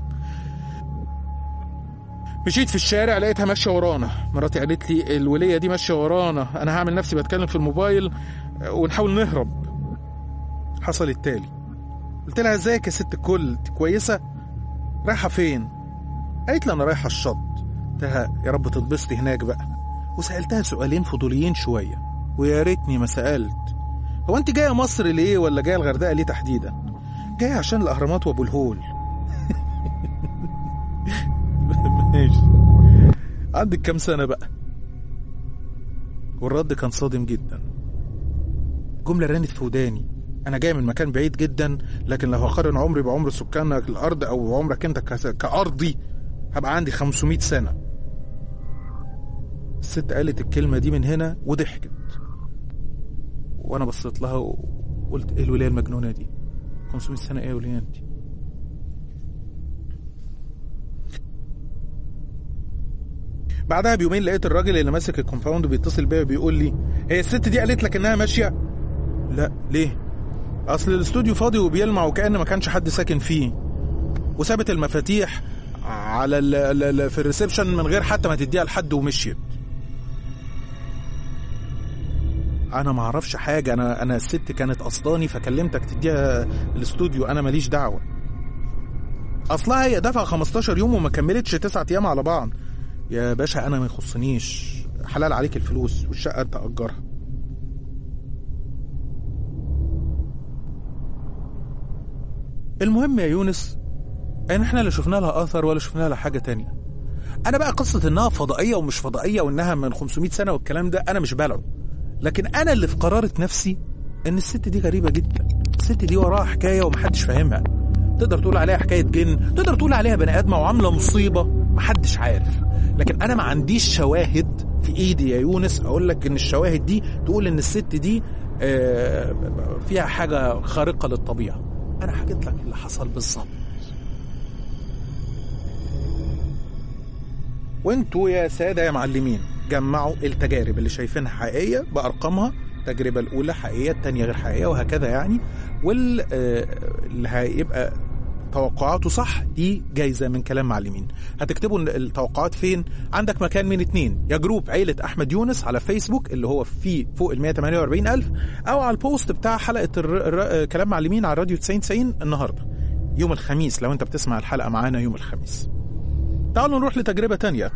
مشيت في الشارع لقيتها ماشية ورانا مراتي قالت لي الولية دي ماشية ورانا انا هعمل نفسي بتكلم في الموبايل ونحاول نهرب حصل التالي قلت لها ازيك يا ست الكل انت كويسه رايحه فين قالت لي انا رايحه الشط قلت لها يا رب تتبسطي هناك بقى وسألتها سؤالين فضوليين شوية ويا ريتني ما سألت هو أنت جاية مصر ليه ولا جاية الغردقة ليه تحديدا؟ جاية عشان الأهرامات وأبو الهول ماشي عندك كام سنة بقى؟ والرد كان صادم جدا جملة رنت في وداني أنا جاي من مكان بعيد جدا لكن لو هقارن عمري بعمر سكان الأرض أو عمرك أنت كس- كأرضي هبقى عندي 500 سنة الست قالت الكلمة دي من هنا وضحكت وأنا بصيت لها وقلت إيه الولاية المجنونة دي 500 سنة إيه يا ولية أنت بعدها بيومين لقيت الراجل اللي ماسك الكومباوند بيتصل بيا بيقول لي هي الست دي قالت لك انها ماشيه لا ليه اصل الاستوديو فاضي وبيلمع وكأن ما كانش حد ساكن فيه وسابت المفاتيح على ال ال ال في الريسبشن من غير حتى ما تديها لحد ومشيت انا ما اعرفش حاجه انا انا الست كانت قصداني فكلمتك تديها الاستوديو انا ماليش دعوه اصلها هي دفع 15 يوم وما كملتش 9 ايام على بعض يا باشا انا ما يخصنيش حلال عليك الفلوس والشقه انت اجرها المهم يا يونس ان احنا لا شفنا لها اثر ولا شفنا لها حاجه تانية انا بقى قصه انها فضائيه ومش فضائيه وانها من 500 سنه والكلام ده انا مش بلعب لكن انا اللي في قرارة نفسي ان الست دي غريبه جدا الست دي وراها حكايه ومحدش فاهمها تقدر تقول عليها حكايه جن تقدر تقول عليها بني ادمه وعامله مصيبه محدش عارف لكن انا ما عنديش شواهد في ايدي يا يونس اقول لك ان الشواهد دي تقول ان الست دي آه، فيها حاجه خارقه للطبيعه انا حكيت لك اللي حصل بالظبط وانتوا يا ساده يا معلمين جمعوا التجارب اللي شايفينها حقيقيه بارقامها التجربه الاولى حقيقيه الثانيه غير حقيقيه وهكذا يعني واللي هيبقى توقعاته صح دي جايزه من كلام معلمين هتكتبوا التوقعات فين عندك مكان من اتنين يا جروب عيله احمد يونس على فيسبوك اللي هو فيه فوق ال 148 الف او على البوست بتاع حلقه الر... الر... كلام معلمين على راديو 90 90 النهارده يوم الخميس لو انت بتسمع الحلقه معانا يوم الخميس تعالوا نروح لتجربه تانية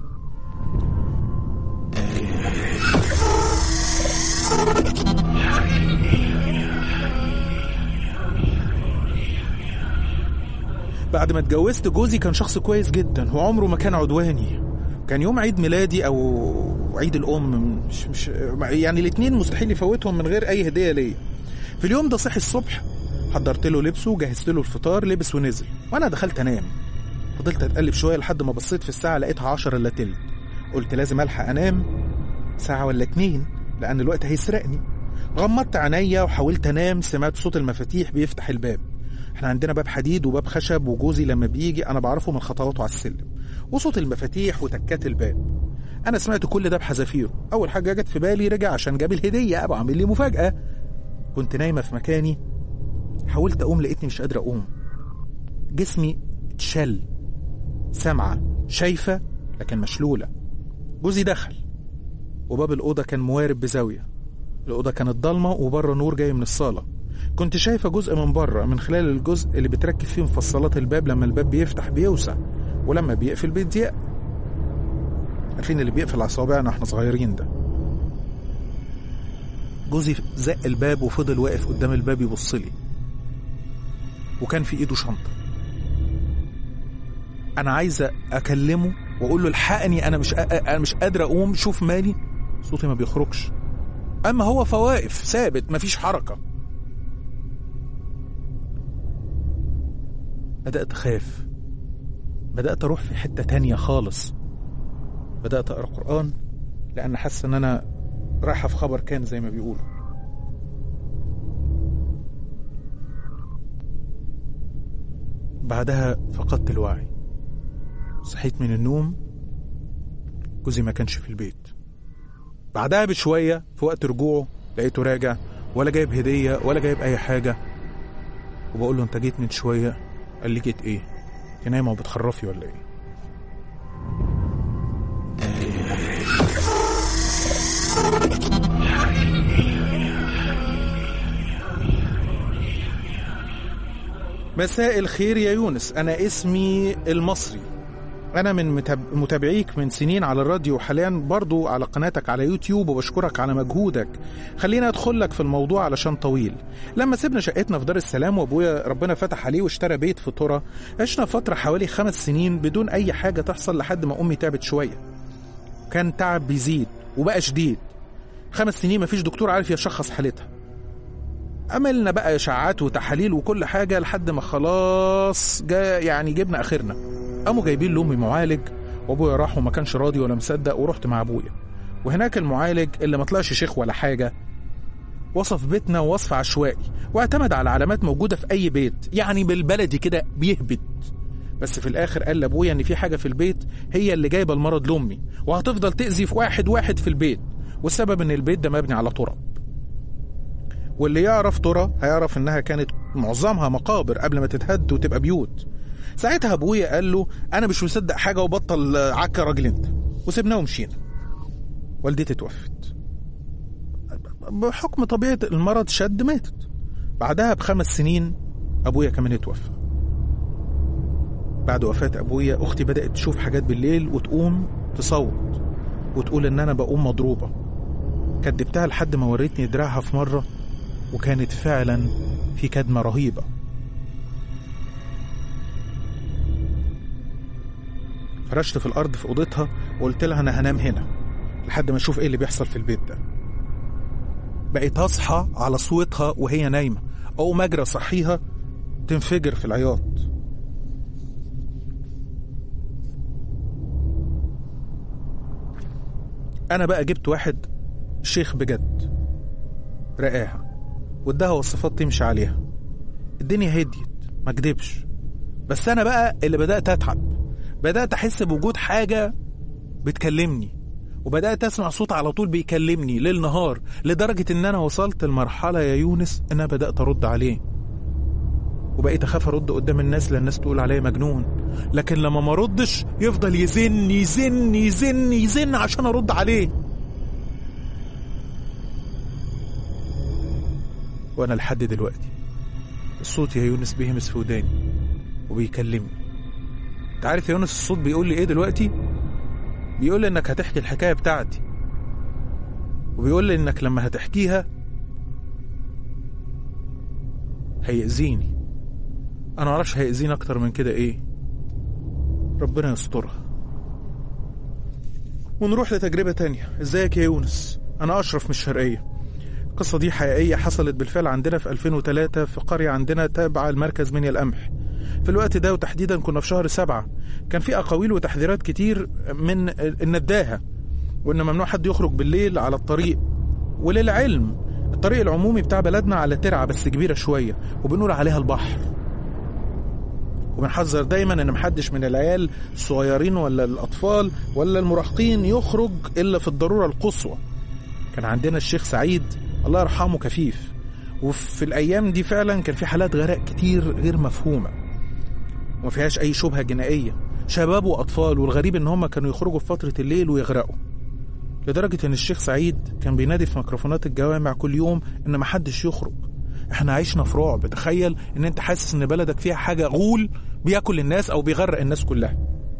بعد ما اتجوزت جوزي كان شخص كويس جدا وعمره ما كان عدواني كان يوم عيد ميلادي او عيد الام مش مش يعني الاثنين مستحيل يفوتهم من غير اي هديه ليا في اليوم ده صحي الصبح حضرت له لبسه وجهزت له الفطار لبس ونزل وانا دخلت انام فضلت اتقلب شويه لحد ما بصيت في الساعه لقيتها 10 الا تلت قلت لازم الحق انام ساعه ولا اتنين لان الوقت هيسرقني غمضت عينيا وحاولت انام سمعت صوت المفاتيح بيفتح الباب احنا عندنا باب حديد وباب خشب وجوزي لما بيجي انا بعرفه من خطواته على السلم وصوت المفاتيح وتكات الباب انا سمعت كل ده بحذافيره اول حاجه جت في بالي رجع عشان جاب الهديه ابو عامل لي مفاجاه كنت نايمه في مكاني حاولت اقوم لقيتني مش قادره اقوم جسمي اتشل سامعه شايفه لكن مشلوله جوزي دخل وباب الاوضه كان موارب بزاويه الاوضه كانت ضلمه وبره نور جاي من الصاله كنت شايفة جزء من بره من خلال الجزء اللي بتركب فيه مفصلات الباب لما الباب بيفتح بيوسع ولما بيقفل بيضيق عارفين اللي بيقفل على صوابعنا واحنا صغيرين ده جوزي زق الباب وفضل واقف قدام الباب يبص لي وكان في ايده شنطة انا عايزة اكلمه واقول له الحقني انا مش انا مش قادر اقوم شوف مالي صوتي ما بيخرجش اما هو فواقف ثابت مفيش حركه بدأت أخاف بدأت أروح في حتة تانية خالص بدأت أقرأ قرآن لأن حاسة إن أنا رايحة في خبر كان زي ما بيقولوا بعدها فقدت الوعي صحيت من النوم جوزي ما كانش في البيت بعدها بشوية في وقت رجوعه لقيته راجع ولا جايب هدية ولا جايب أي حاجة وبقول له أنت جيت من شوية قال لي جيت ايه انت نايمه وبتخرفي ولا ايه مساء الخير يا يونس انا اسمي المصري انا من متاب- متابعيك من سنين على الراديو وحاليا برضو على قناتك على يوتيوب وبشكرك على مجهودك خلينا ادخل لك في الموضوع علشان طويل لما سيبنا شقتنا في دار السلام وابويا ربنا فتح عليه واشترى بيت في ترى عشنا فتره حوالي خمس سنين بدون اي حاجه تحصل لحد ما امي تعبت شويه كان تعب بيزيد وبقى شديد خمس سنين مفيش دكتور عارف يشخص حالتها عملنا بقى اشاعات وتحاليل وكل حاجه لحد ما خلاص جا يعني جبنا اخرنا قاموا جايبين لامي معالج وابويا راح وما كانش راضي ولا مصدق ورحت مع ابويا وهناك المعالج اللي ما طلعش شيخ ولا حاجه وصف بيتنا وصف عشوائي واعتمد على علامات موجوده في اي بيت يعني بالبلدي كده بيهبط بس في الاخر قال لابويا ان في حاجه في البيت هي اللي جايبه المرض لامي وهتفضل تاذي في واحد واحد في البيت والسبب ان البيت ده مبني على تراب واللي يعرف ترى هيعرف انها كانت معظمها مقابر قبل ما تتهد وتبقى بيوت ساعتها ابويا قال له انا مش مصدق حاجه وبطل عك يا راجل انت وسيبناه ومشينا والدتي توفت بحكم طبيعه المرض شد ماتت بعدها بخمس سنين ابويا كمان اتوفى بعد وفاه ابويا اختي بدات تشوف حاجات بالليل وتقوم تصوت وتقول ان انا بقوم مضروبه كدبتها لحد ما وريتني دراعها في مره وكانت فعلا في كدمه رهيبه فرشت في الارض في اوضتها وقلت لها انا هنام هنا لحد ما اشوف ايه اللي بيحصل في البيت ده بقيت اصحى على صوتها وهي نايمه اقوم اجري اصحيها تنفجر في العياط انا بقى جبت واحد شيخ بجد رقاها واداها وصفات تمشي عليها الدنيا هديت ما اكدبش بس انا بقى اللي بدات اتعب بدات احس بوجود حاجه بتكلمني وبدات اسمع صوت على طول بيكلمني ليل نهار لدرجه ان انا وصلت لمرحله يا يونس ان انا بدات ارد عليه وبقيت اخاف ارد قدام الناس لان الناس تقول عليا مجنون لكن لما ما ردش يفضل يزن يزن يزن يزن عشان ارد عليه وانا لحد دلوقتي الصوت يا يونس بيهمس في وداني وبيكلمني انت عارف يا يونس الصوت بيقول لي ايه دلوقتي بيقول لي انك هتحكي الحكايه بتاعتي وبيقول لي انك لما هتحكيها هيأذيني انا معرفش هيأذيني اكتر من كده ايه ربنا يسترها ونروح لتجربة تانية ازيك يا يونس انا اشرف من الشرقية القصة دي حقيقية حصلت بالفعل عندنا في 2003 في قرية عندنا تابعة لمركز منيا القمح في الوقت ده وتحديدا كنا في شهر سبعة كان في أقاويل وتحذيرات كتير من النداهة وإن ممنوع حد يخرج بالليل على الطريق وللعلم الطريق العمومي بتاع بلدنا على ترعة بس كبيرة شوية وبنقول عليها البحر وبنحذر دايما ان محدش من العيال الصغيرين ولا الاطفال ولا المراهقين يخرج الا في الضروره القصوى كان عندنا الشيخ سعيد الله يرحمه كفيف وفي الايام دي فعلا كان في حالات غرق كتير غير مفهومه وما فيهاش اي شبهه جنائيه شباب واطفال والغريب ان هم كانوا يخرجوا في فتره الليل ويغرقوا لدرجه ان الشيخ سعيد كان بينادي في ميكروفونات الجوامع كل يوم ان محدش يخرج احنا عشنا في رعب تخيل ان انت حاسس ان بلدك فيها حاجه غول بياكل الناس او بيغرق الناس كلها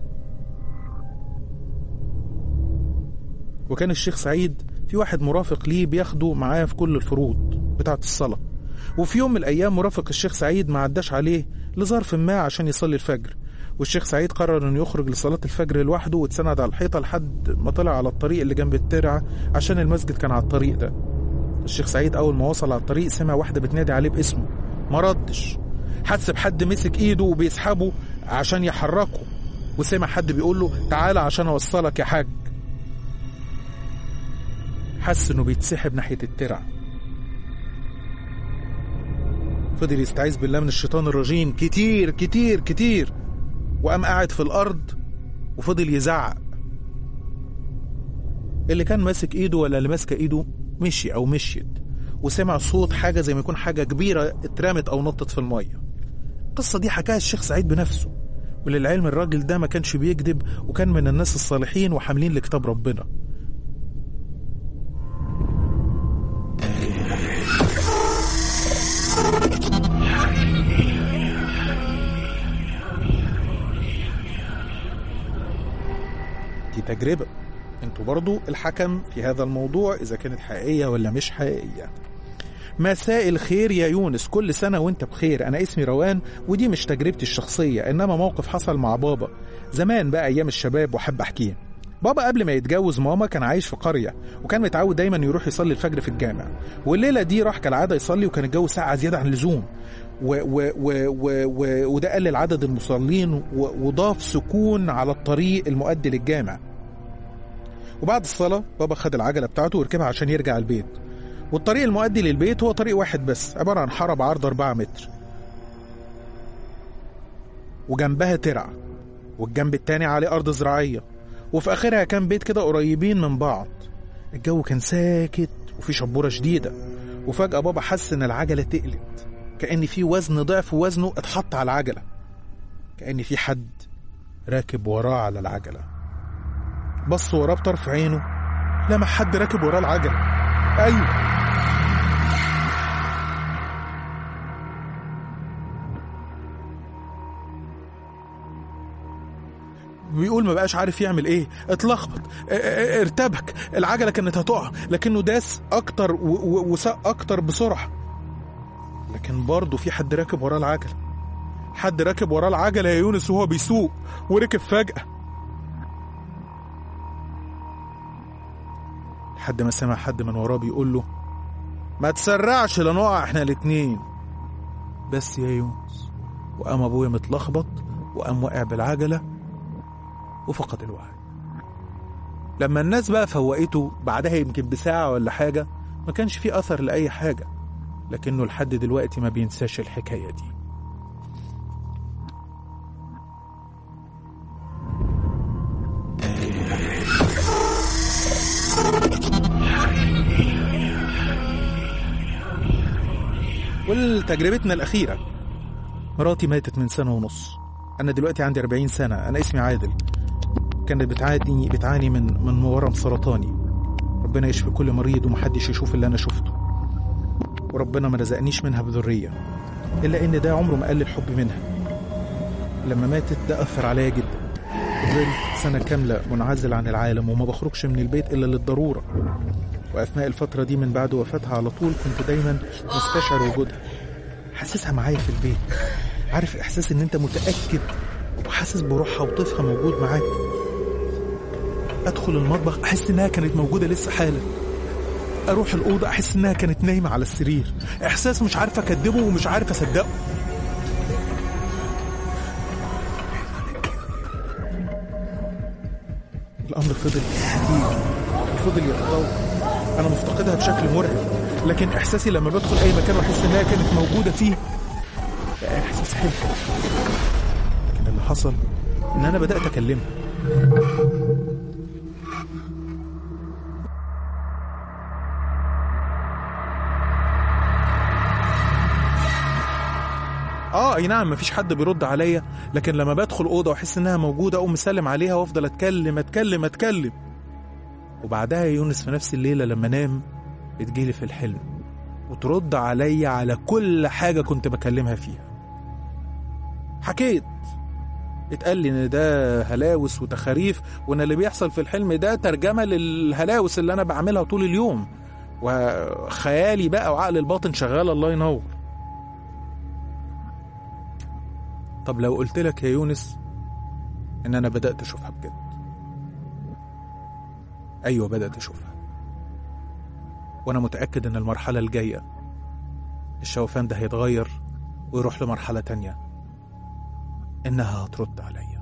وكان الشيخ سعيد في واحد مرافق ليه بياخده معاه في كل الفروض بتاعة الصلاة وفي يوم من الأيام مرافق الشيخ سعيد ما عداش عليه لظرف ما عشان يصلي الفجر والشيخ سعيد قرر انه يخرج لصلاة الفجر لوحده واتسند على الحيطة لحد ما طلع على الطريق اللي جنب الترعة عشان المسجد كان على الطريق ده الشيخ سعيد أول ما وصل على الطريق سمع واحدة بتنادي عليه باسمه ما ردش حس بحد مسك ايده وبيسحبه عشان يحركه وسمع حد بيقول له تعالى عشان اوصلك يا حاج حس انه بيتسحب ناحية الترع فضل يستعيذ بالله من الشيطان الرجيم كتير كتير كتير وقام قاعد في الارض وفضل يزعق اللي كان ماسك ايده ولا اللي ماسكه ايده مشي او مشيت وسمع صوت حاجة زي ما يكون حاجة كبيرة اترمت أو نطت في المية القصة دي حكاها الشيخ سعيد بنفسه وللعلم الراجل ده ما كانش بيكذب وكان من الناس الصالحين وحاملين لكتاب ربنا تجربة انتوا برضو الحكم في هذا الموضوع إذا كانت حقيقية ولا مش حقيقية مساء الخير يا يونس كل سنة وانت بخير أنا اسمي روان ودي مش تجربتي الشخصية إنما موقف حصل مع بابا زمان بقى أيام الشباب وحب أحكيه بابا قبل ما يتجوز ماما كان عايش في قرية وكان متعود دايما يروح يصلي الفجر في الجامع والليلة دي راح كالعادة يصلي وكان الجو ساقع زيادة عن اللزوم و و و و و وده قلل عدد المصلين و- وضاف سكون على الطريق المؤدي للجامع وبعد الصلاة بابا خد العجلة بتاعته وركبها عشان يرجع البيت والطريق المؤدي للبيت هو طريق واحد بس عبارة عن حارة بعرض 4 متر وجنبها ترع والجنب التاني عليه أرض زراعية وفي آخرها كان بيت كده قريبين من بعض الجو كان ساكت وفي شبورة شديدة وفجأة بابا حس إن العجلة تقلت كأن في وزن ضعف وزنه اتحط على العجلة كأن في حد راكب وراه على العجلة بص وراه بطرف عينه لمح حد راكب وراه العجلة أيوه بيقول ما بقاش عارف يعمل ايه اتلخبط ا- ا- ارتبك العجله كانت هتقع لكنه داس اكتر و- و- وساق اكتر بسرعه لكن برضه في حد راكب وراه العجله حد راكب وراه العجله يا يونس وهو بيسوق وركب فجاه لحد ما سمع حد من وراه بيقول له ما تسرعش لنقع احنا الاتنين بس يا يونس وقام ابويا متلخبط وقام واقع بالعجله وفقد الوعي لما الناس بقى فوقته بعدها يمكن بساعة ولا حاجة ما كانش فيه أثر لأي حاجة لكنه لحد دلوقتي ما بينساش الحكاية دي ولتجربتنا الأخيرة مراتي ماتت من سنة ونص أنا دلوقتي عندي 40 سنة أنا اسمي عادل كانت بتعاني بتعاني من من ورم سرطاني ربنا يشفي كل مريض ومحدش يشوف اللي أنا شفته وربنا ما رزقنيش منها بذرية إلا إن ده عمره ما قل الحب منها لما ماتت ده أثر عليا جدا فضلت سنة كاملة منعزل عن العالم وما بخرجش من البيت إلا للضرورة وأثناء الفترة دي من بعد وفاتها على طول كنت دايما مستشعر وجودها حاسسها معايا في البيت عارف إحساس إن أنت متأكد وحاسس بروحها وطيفها موجود معاك أدخل المطبخ أحس إنها كانت موجودة لسه حالا أروح الأوضة أحس إنها كانت نايمة على السرير إحساس مش عارف أكدبه ومش عارف أصدقه الأمر فضل كتير وفضل يتطور أنا مفتقدها بشكل مرعب لكن إحساسي لما بدخل أي مكان وأحس إنها كانت موجودة فيه بقى إحساس حلو لكن اللي حصل إن أنا بدأت أكلمها اه اي نعم مفيش حد بيرد عليا لكن لما بدخل اوضه واحس انها موجوده اقوم مسلم عليها وافضل اتكلم اتكلم اتكلم وبعدها يا يونس في نفس الليله لما انام بتجيلي في الحلم وترد عليا على كل حاجه كنت بكلمها فيها حكيت اتقال لي ان ده هلاوس وتخاريف وان اللي بيحصل في الحلم ده ترجمه للهلاوس اللي انا بعملها طول اليوم وخيالي بقى وعقل الباطن شغال الله ينور طب لو قلت لك يا يونس ان انا بدات اشوفها بجد ايوه بدات اشوفها وانا متاكد ان المرحله الجايه الشوفان ده هيتغير ويروح لمرحله تانية انها هترد عليا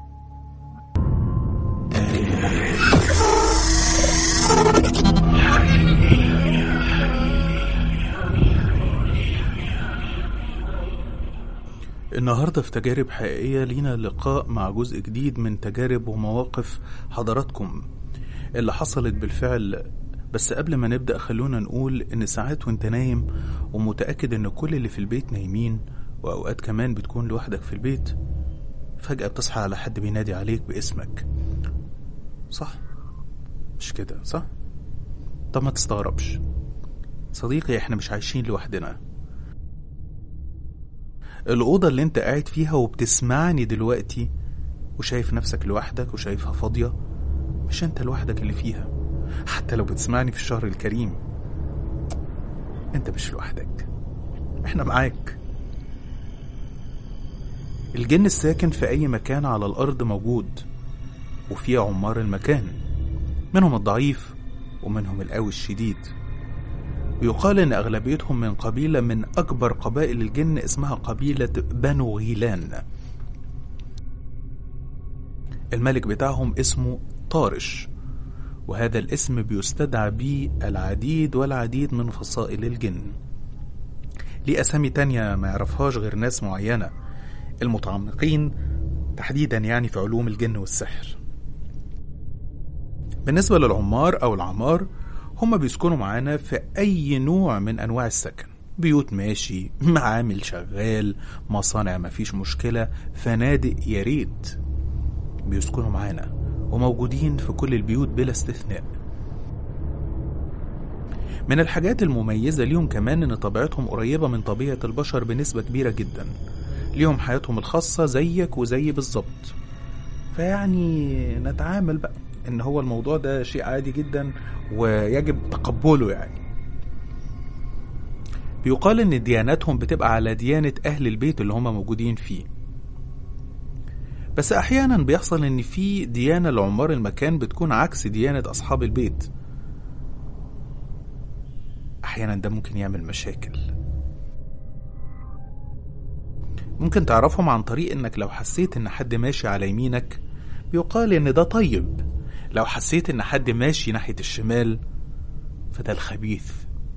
النهاردة في تجارب حقيقية لينا لقاء مع جزء جديد من تجارب ومواقف حضراتكم اللي حصلت بالفعل بس قبل ما نبدأ خلونا نقول إن ساعات وانت نايم ومتأكد إن كل اللي في البيت نايمين وأوقات كمان بتكون لوحدك في البيت فجأة بتصحى على حد بينادي عليك باسمك صح مش كده صح طب ما تستغربش صديقي احنا مش عايشين لوحدنا الأوضة اللي انت قاعد فيها وبتسمعني دلوقتي وشايف نفسك لوحدك وشايفها فاضية مش انت لوحدك اللي فيها حتى لو بتسمعني في الشهر الكريم انت مش لوحدك احنا معاك الجن الساكن في اي مكان على الارض موجود وفي عمار المكان منهم الضعيف ومنهم القوي الشديد ويقال ان اغلبيتهم من قبيله من اكبر قبائل الجن اسمها قبيله بنو غيلان الملك بتاعهم اسمه طارش وهذا الاسم بيستدعى به العديد والعديد من فصائل الجن ليه أسامي تانية ما يعرفهاش غير ناس معينة المتعمقين تحديدا يعني في علوم الجن والسحر بالنسبة للعمار أو العمار هم بيسكنوا معانا في أي نوع من أنواع السكن بيوت ماشي معامل شغال مصانع مفيش مشكلة فنادق يا ريت بيسكنوا معانا وموجودين في كل البيوت بلا استثناء من الحاجات المميزة ليهم كمان إن طبيعتهم قريبة من طبيعة البشر بنسبة كبيرة جدا ليهم حياتهم الخاصة زيك وزي بالظبط فيعني نتعامل بقى إن هو الموضوع ده شيء عادي جدا ويجب تقبله يعني بيقال إن دياناتهم بتبقى على ديانة أهل البيت اللي هم موجودين فيه بس أحيانا بيحصل إن في ديانة لعمار المكان بتكون عكس ديانة أصحاب البيت أحيانا ده ممكن يعمل مشاكل ممكن تعرفهم عن طريق إنك لو حسيت إن حد ماشي على يمينك بيقال إن ده طيب لو حسيت إن حد ماشي ناحية الشمال فده الخبيث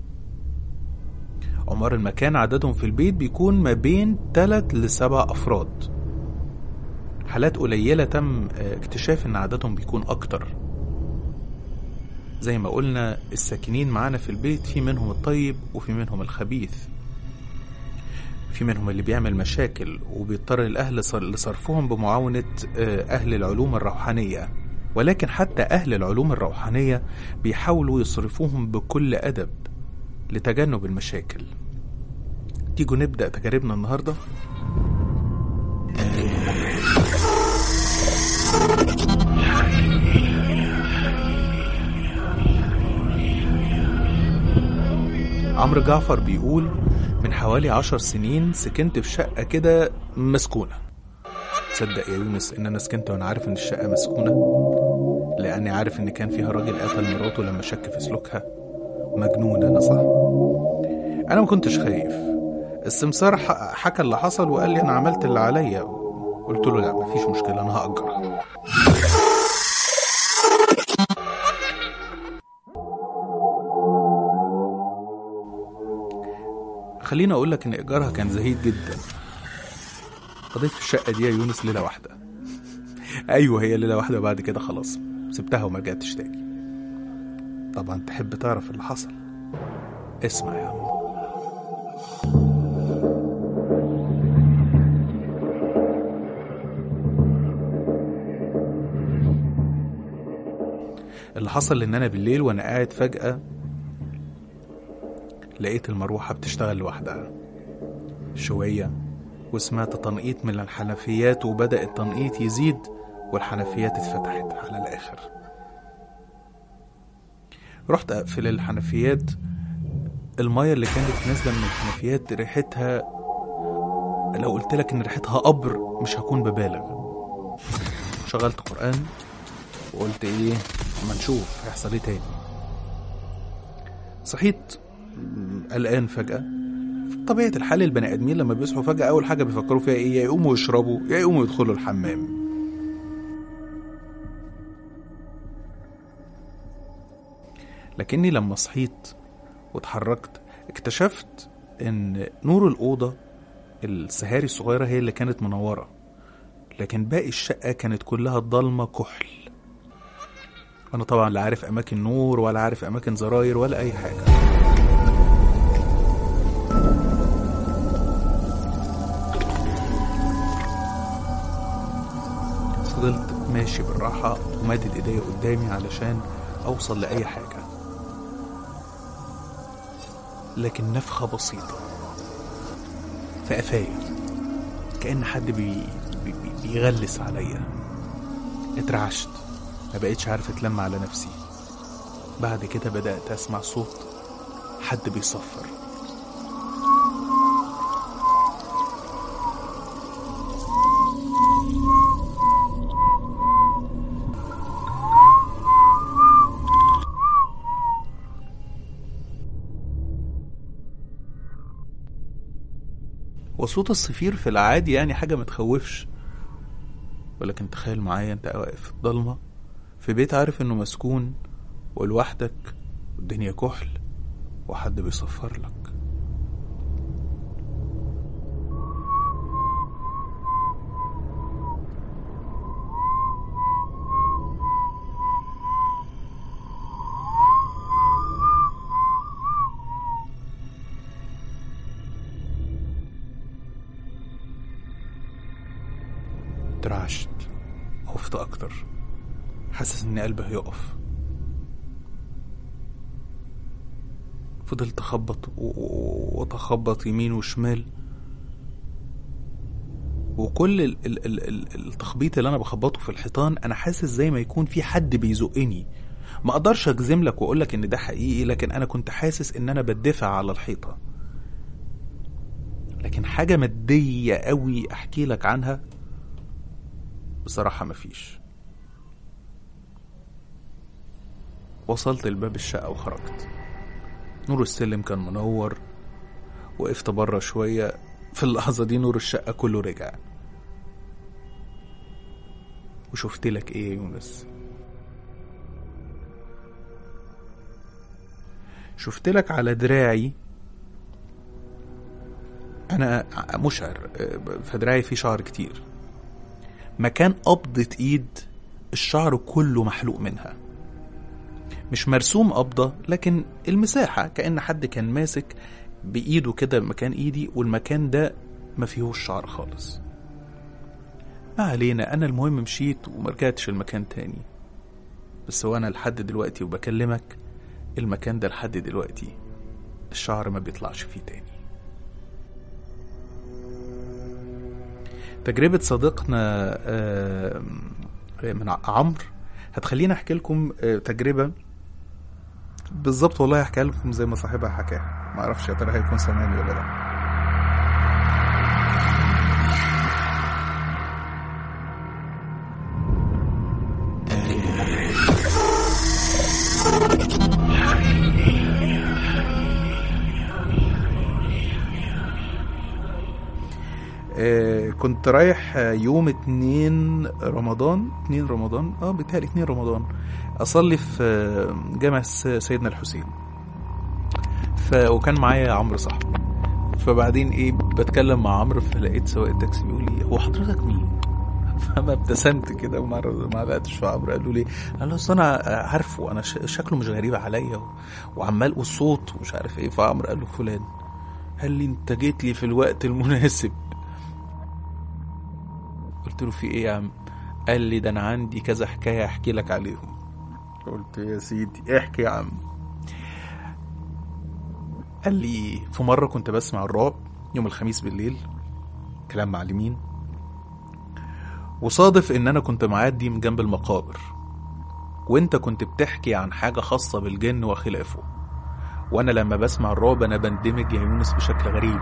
عمار المكان عددهم في البيت بيكون ما بين 3 لسبع أفراد حالات قليلة تم اكتشاف إن عددهم بيكون أكتر زي ما قلنا الساكنين معانا في البيت في منهم الطيب وفي منهم الخبيث في منهم اللي بيعمل مشاكل وبيضطر الأهل لصرفهم بمعاونة أهل العلوم الروحانية ولكن حتى أهل العلوم الروحانية بيحاولوا يصرفوهم بكل أدب لتجنب المشاكل تيجوا نبدأ تجاربنا النهاردة عمرو جعفر بيقول من حوالي عشر سنين سكنت في شقة كده مسكونة تصدق يا يونس ان انا سكنت وانا عارف ان الشقة مسكونة لاني عارف ان كان فيها راجل قتل مراته لما شك في سلوكها مجنون انا صح انا ما كنتش خايف السمسار حكى اللي حصل وقال لي انا عملت اللي عليا قلت له لا مفيش مشكلة انا هأجر خليني اقول لك ان ايجارها كان زهيد جدا قضيت في الشقه دي يا يونس ليله واحده ايوه هي ليله واحده بعد كده خلاص سبتها وما رجعتش تاني طبعا تحب تعرف اللي حصل اسمع يا عم اللي حصل ان انا بالليل وانا قاعد فجاه لقيت المروحة بتشتغل لوحدها شوية وسمعت تنقيط من الحنفيات وبدأ التنقيط يزيد والحنفيات اتفتحت على الآخر رحت أقفل الحنفيات المية اللي كانت نازلة من الحنفيات ريحتها لو قلت لك إن ريحتها قبر مش هكون ببالغ شغلت قرآن وقلت إيه أما نشوف هيحصل إيه تاني صحيت قلقان فجأة في طبيعة الحال البني آدمين لما بيصحوا فجأة أول حاجة بيفكروا فيها إيه يا يقوموا يشربوا يا يقوموا يدخلوا الحمام لكني لما صحيت واتحركت اكتشفت إن نور الأوضة السهاري الصغيرة هي اللي كانت منورة لكن باقي الشقة كانت كلها ضلمة كحل أنا طبعا لا عارف أماكن نور ولا عارف أماكن زراير ولا أي حاجة فضلت ماشي بالراحة ومادد ايديا قدامي علشان اوصل لأي حاجة لكن نفخة بسيطة في قفايا كأن حد بي... بي... بيغلس عليا اترعشت ما بقيتش عارف اتلم على نفسي بعد كده بدأت أسمع صوت حد بيصفر وصوت الصفير في العادي يعني حاجة ما تخوفش ولكن تخيل معايا انت واقف في الضلمة في بيت عارف انه مسكون ولوحدك والدنيا كحل وحد بيصفر لك اترعشت خفت اكتر حاسس ان قلبي هيقف فضلت اخبط و- و- واتخبط يمين وشمال وكل ال ال ال ال التخبيط اللي انا بخبطه في الحيطان انا حاسس زي ما يكون في حد بيزقني ما اقدرش اجزم لك واقول لك ان ده حقيقي لكن انا كنت حاسس ان انا بدفع على الحيطه لكن حاجه ماديه قوي احكي لك عنها بصراحه مفيش وصلت لباب الشقه وخرجت نور السلم كان منور وقفت بره شويه في اللحظه دي نور الشقه كله رجع وشفت لك ايه يا يونس شفت لك على دراعي انا مشعر في دراعي في شعر كتير مكان قبضة ايد الشعر كله محلوق منها مش مرسوم قبضة لكن المساحة كأن حد كان ماسك بإيده كده مكان إيدي والمكان ده ما فيهوش شعر خالص ما علينا أنا المهم مشيت ومرجعتش المكان تاني بس وأنا لحد دلوقتي وبكلمك المكان ده لحد دلوقتي الشعر ما بيطلعش فيه تاني تجربة صديقنا آه، من عمرو هتخليني احكي لكم آه، تجربة بالظبط والله هحكيها لكم زي ما صاحبها حكاها ما اعرفش يا ترى هيكون سامعني ولا لا آه، كنت رايح آه، يوم اتنين رمضان اتنين رمضان اه بيتهيألي اتنين رمضان اصلي في آه، جامع س- سيدنا الحسين ف... وكان معايا عمرو صاحبي فبعدين ايه بتكلم مع عمرو فلقيت سواق التاكسي بيقول لي هو حضرتك مين؟ فانا ابتسمت كده وما ما علقتش في عمرو قالوا لي قال له اصل انا عارفه انا ش... شكله مش غريب عليا و... وعمال والصوت ومش عارف ايه فعمرو قال له فلان قال لي انت جيت لي في الوقت المناسب قلت له في ايه يا عم قال لي ده انا عندي كذا حكايه احكي لك عليهم قلت يا سيدي احكي يا عم قال لي في مره كنت بسمع الرعب يوم الخميس بالليل كلام معلمين وصادف ان انا كنت معدي من جنب المقابر وانت كنت بتحكي عن حاجه خاصه بالجن وخلافه وانا لما بسمع الرعب انا بندمج يا يونس بشكل غريب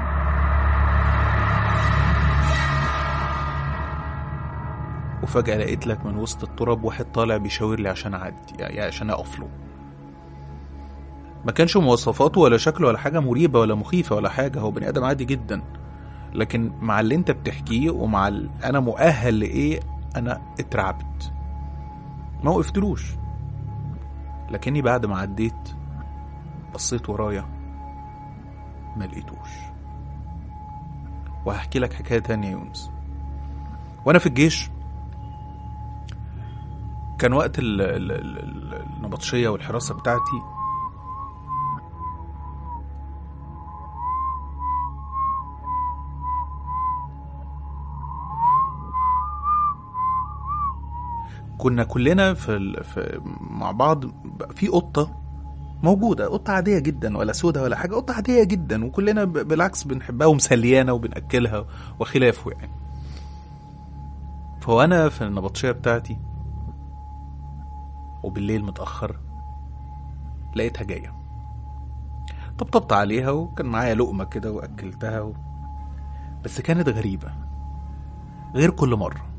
وفجأة لقيت لك من وسط التراب واحد طالع بيشاور لي عشان أعدي يعني عشان أقف له ما كانش مواصفاته ولا شكله ولا حاجة مريبة ولا مخيفة ولا حاجة هو بني آدم عادي جدا لكن مع اللي أنت بتحكيه ومع ال... أنا مؤهل لإيه أنا اترعبت ما وقفتلوش لكني بعد ما عديت بصيت ورايا ما لقيتوش وهحكي لك حكاية تانية يا يونس وأنا في الجيش كان وقت ال- ال- ال- ال- النبطشية والحراسة بتاعتي كنا كلنا في, ال... في مع بعض في قطة موجودة قطة عادية جدا ولا سودة ولا حاجة قطة عادية جدا وكلنا ب- بالعكس بنحبها ومسليانا وبنأكلها وخلافه يعني فوانا في النبطشية بتاعتي وبالليل متأخر لقيتها جاية طبطبت عليها وكان معايا لقمة كده وأكلتها و... بس كانت غريبة غير كل مرة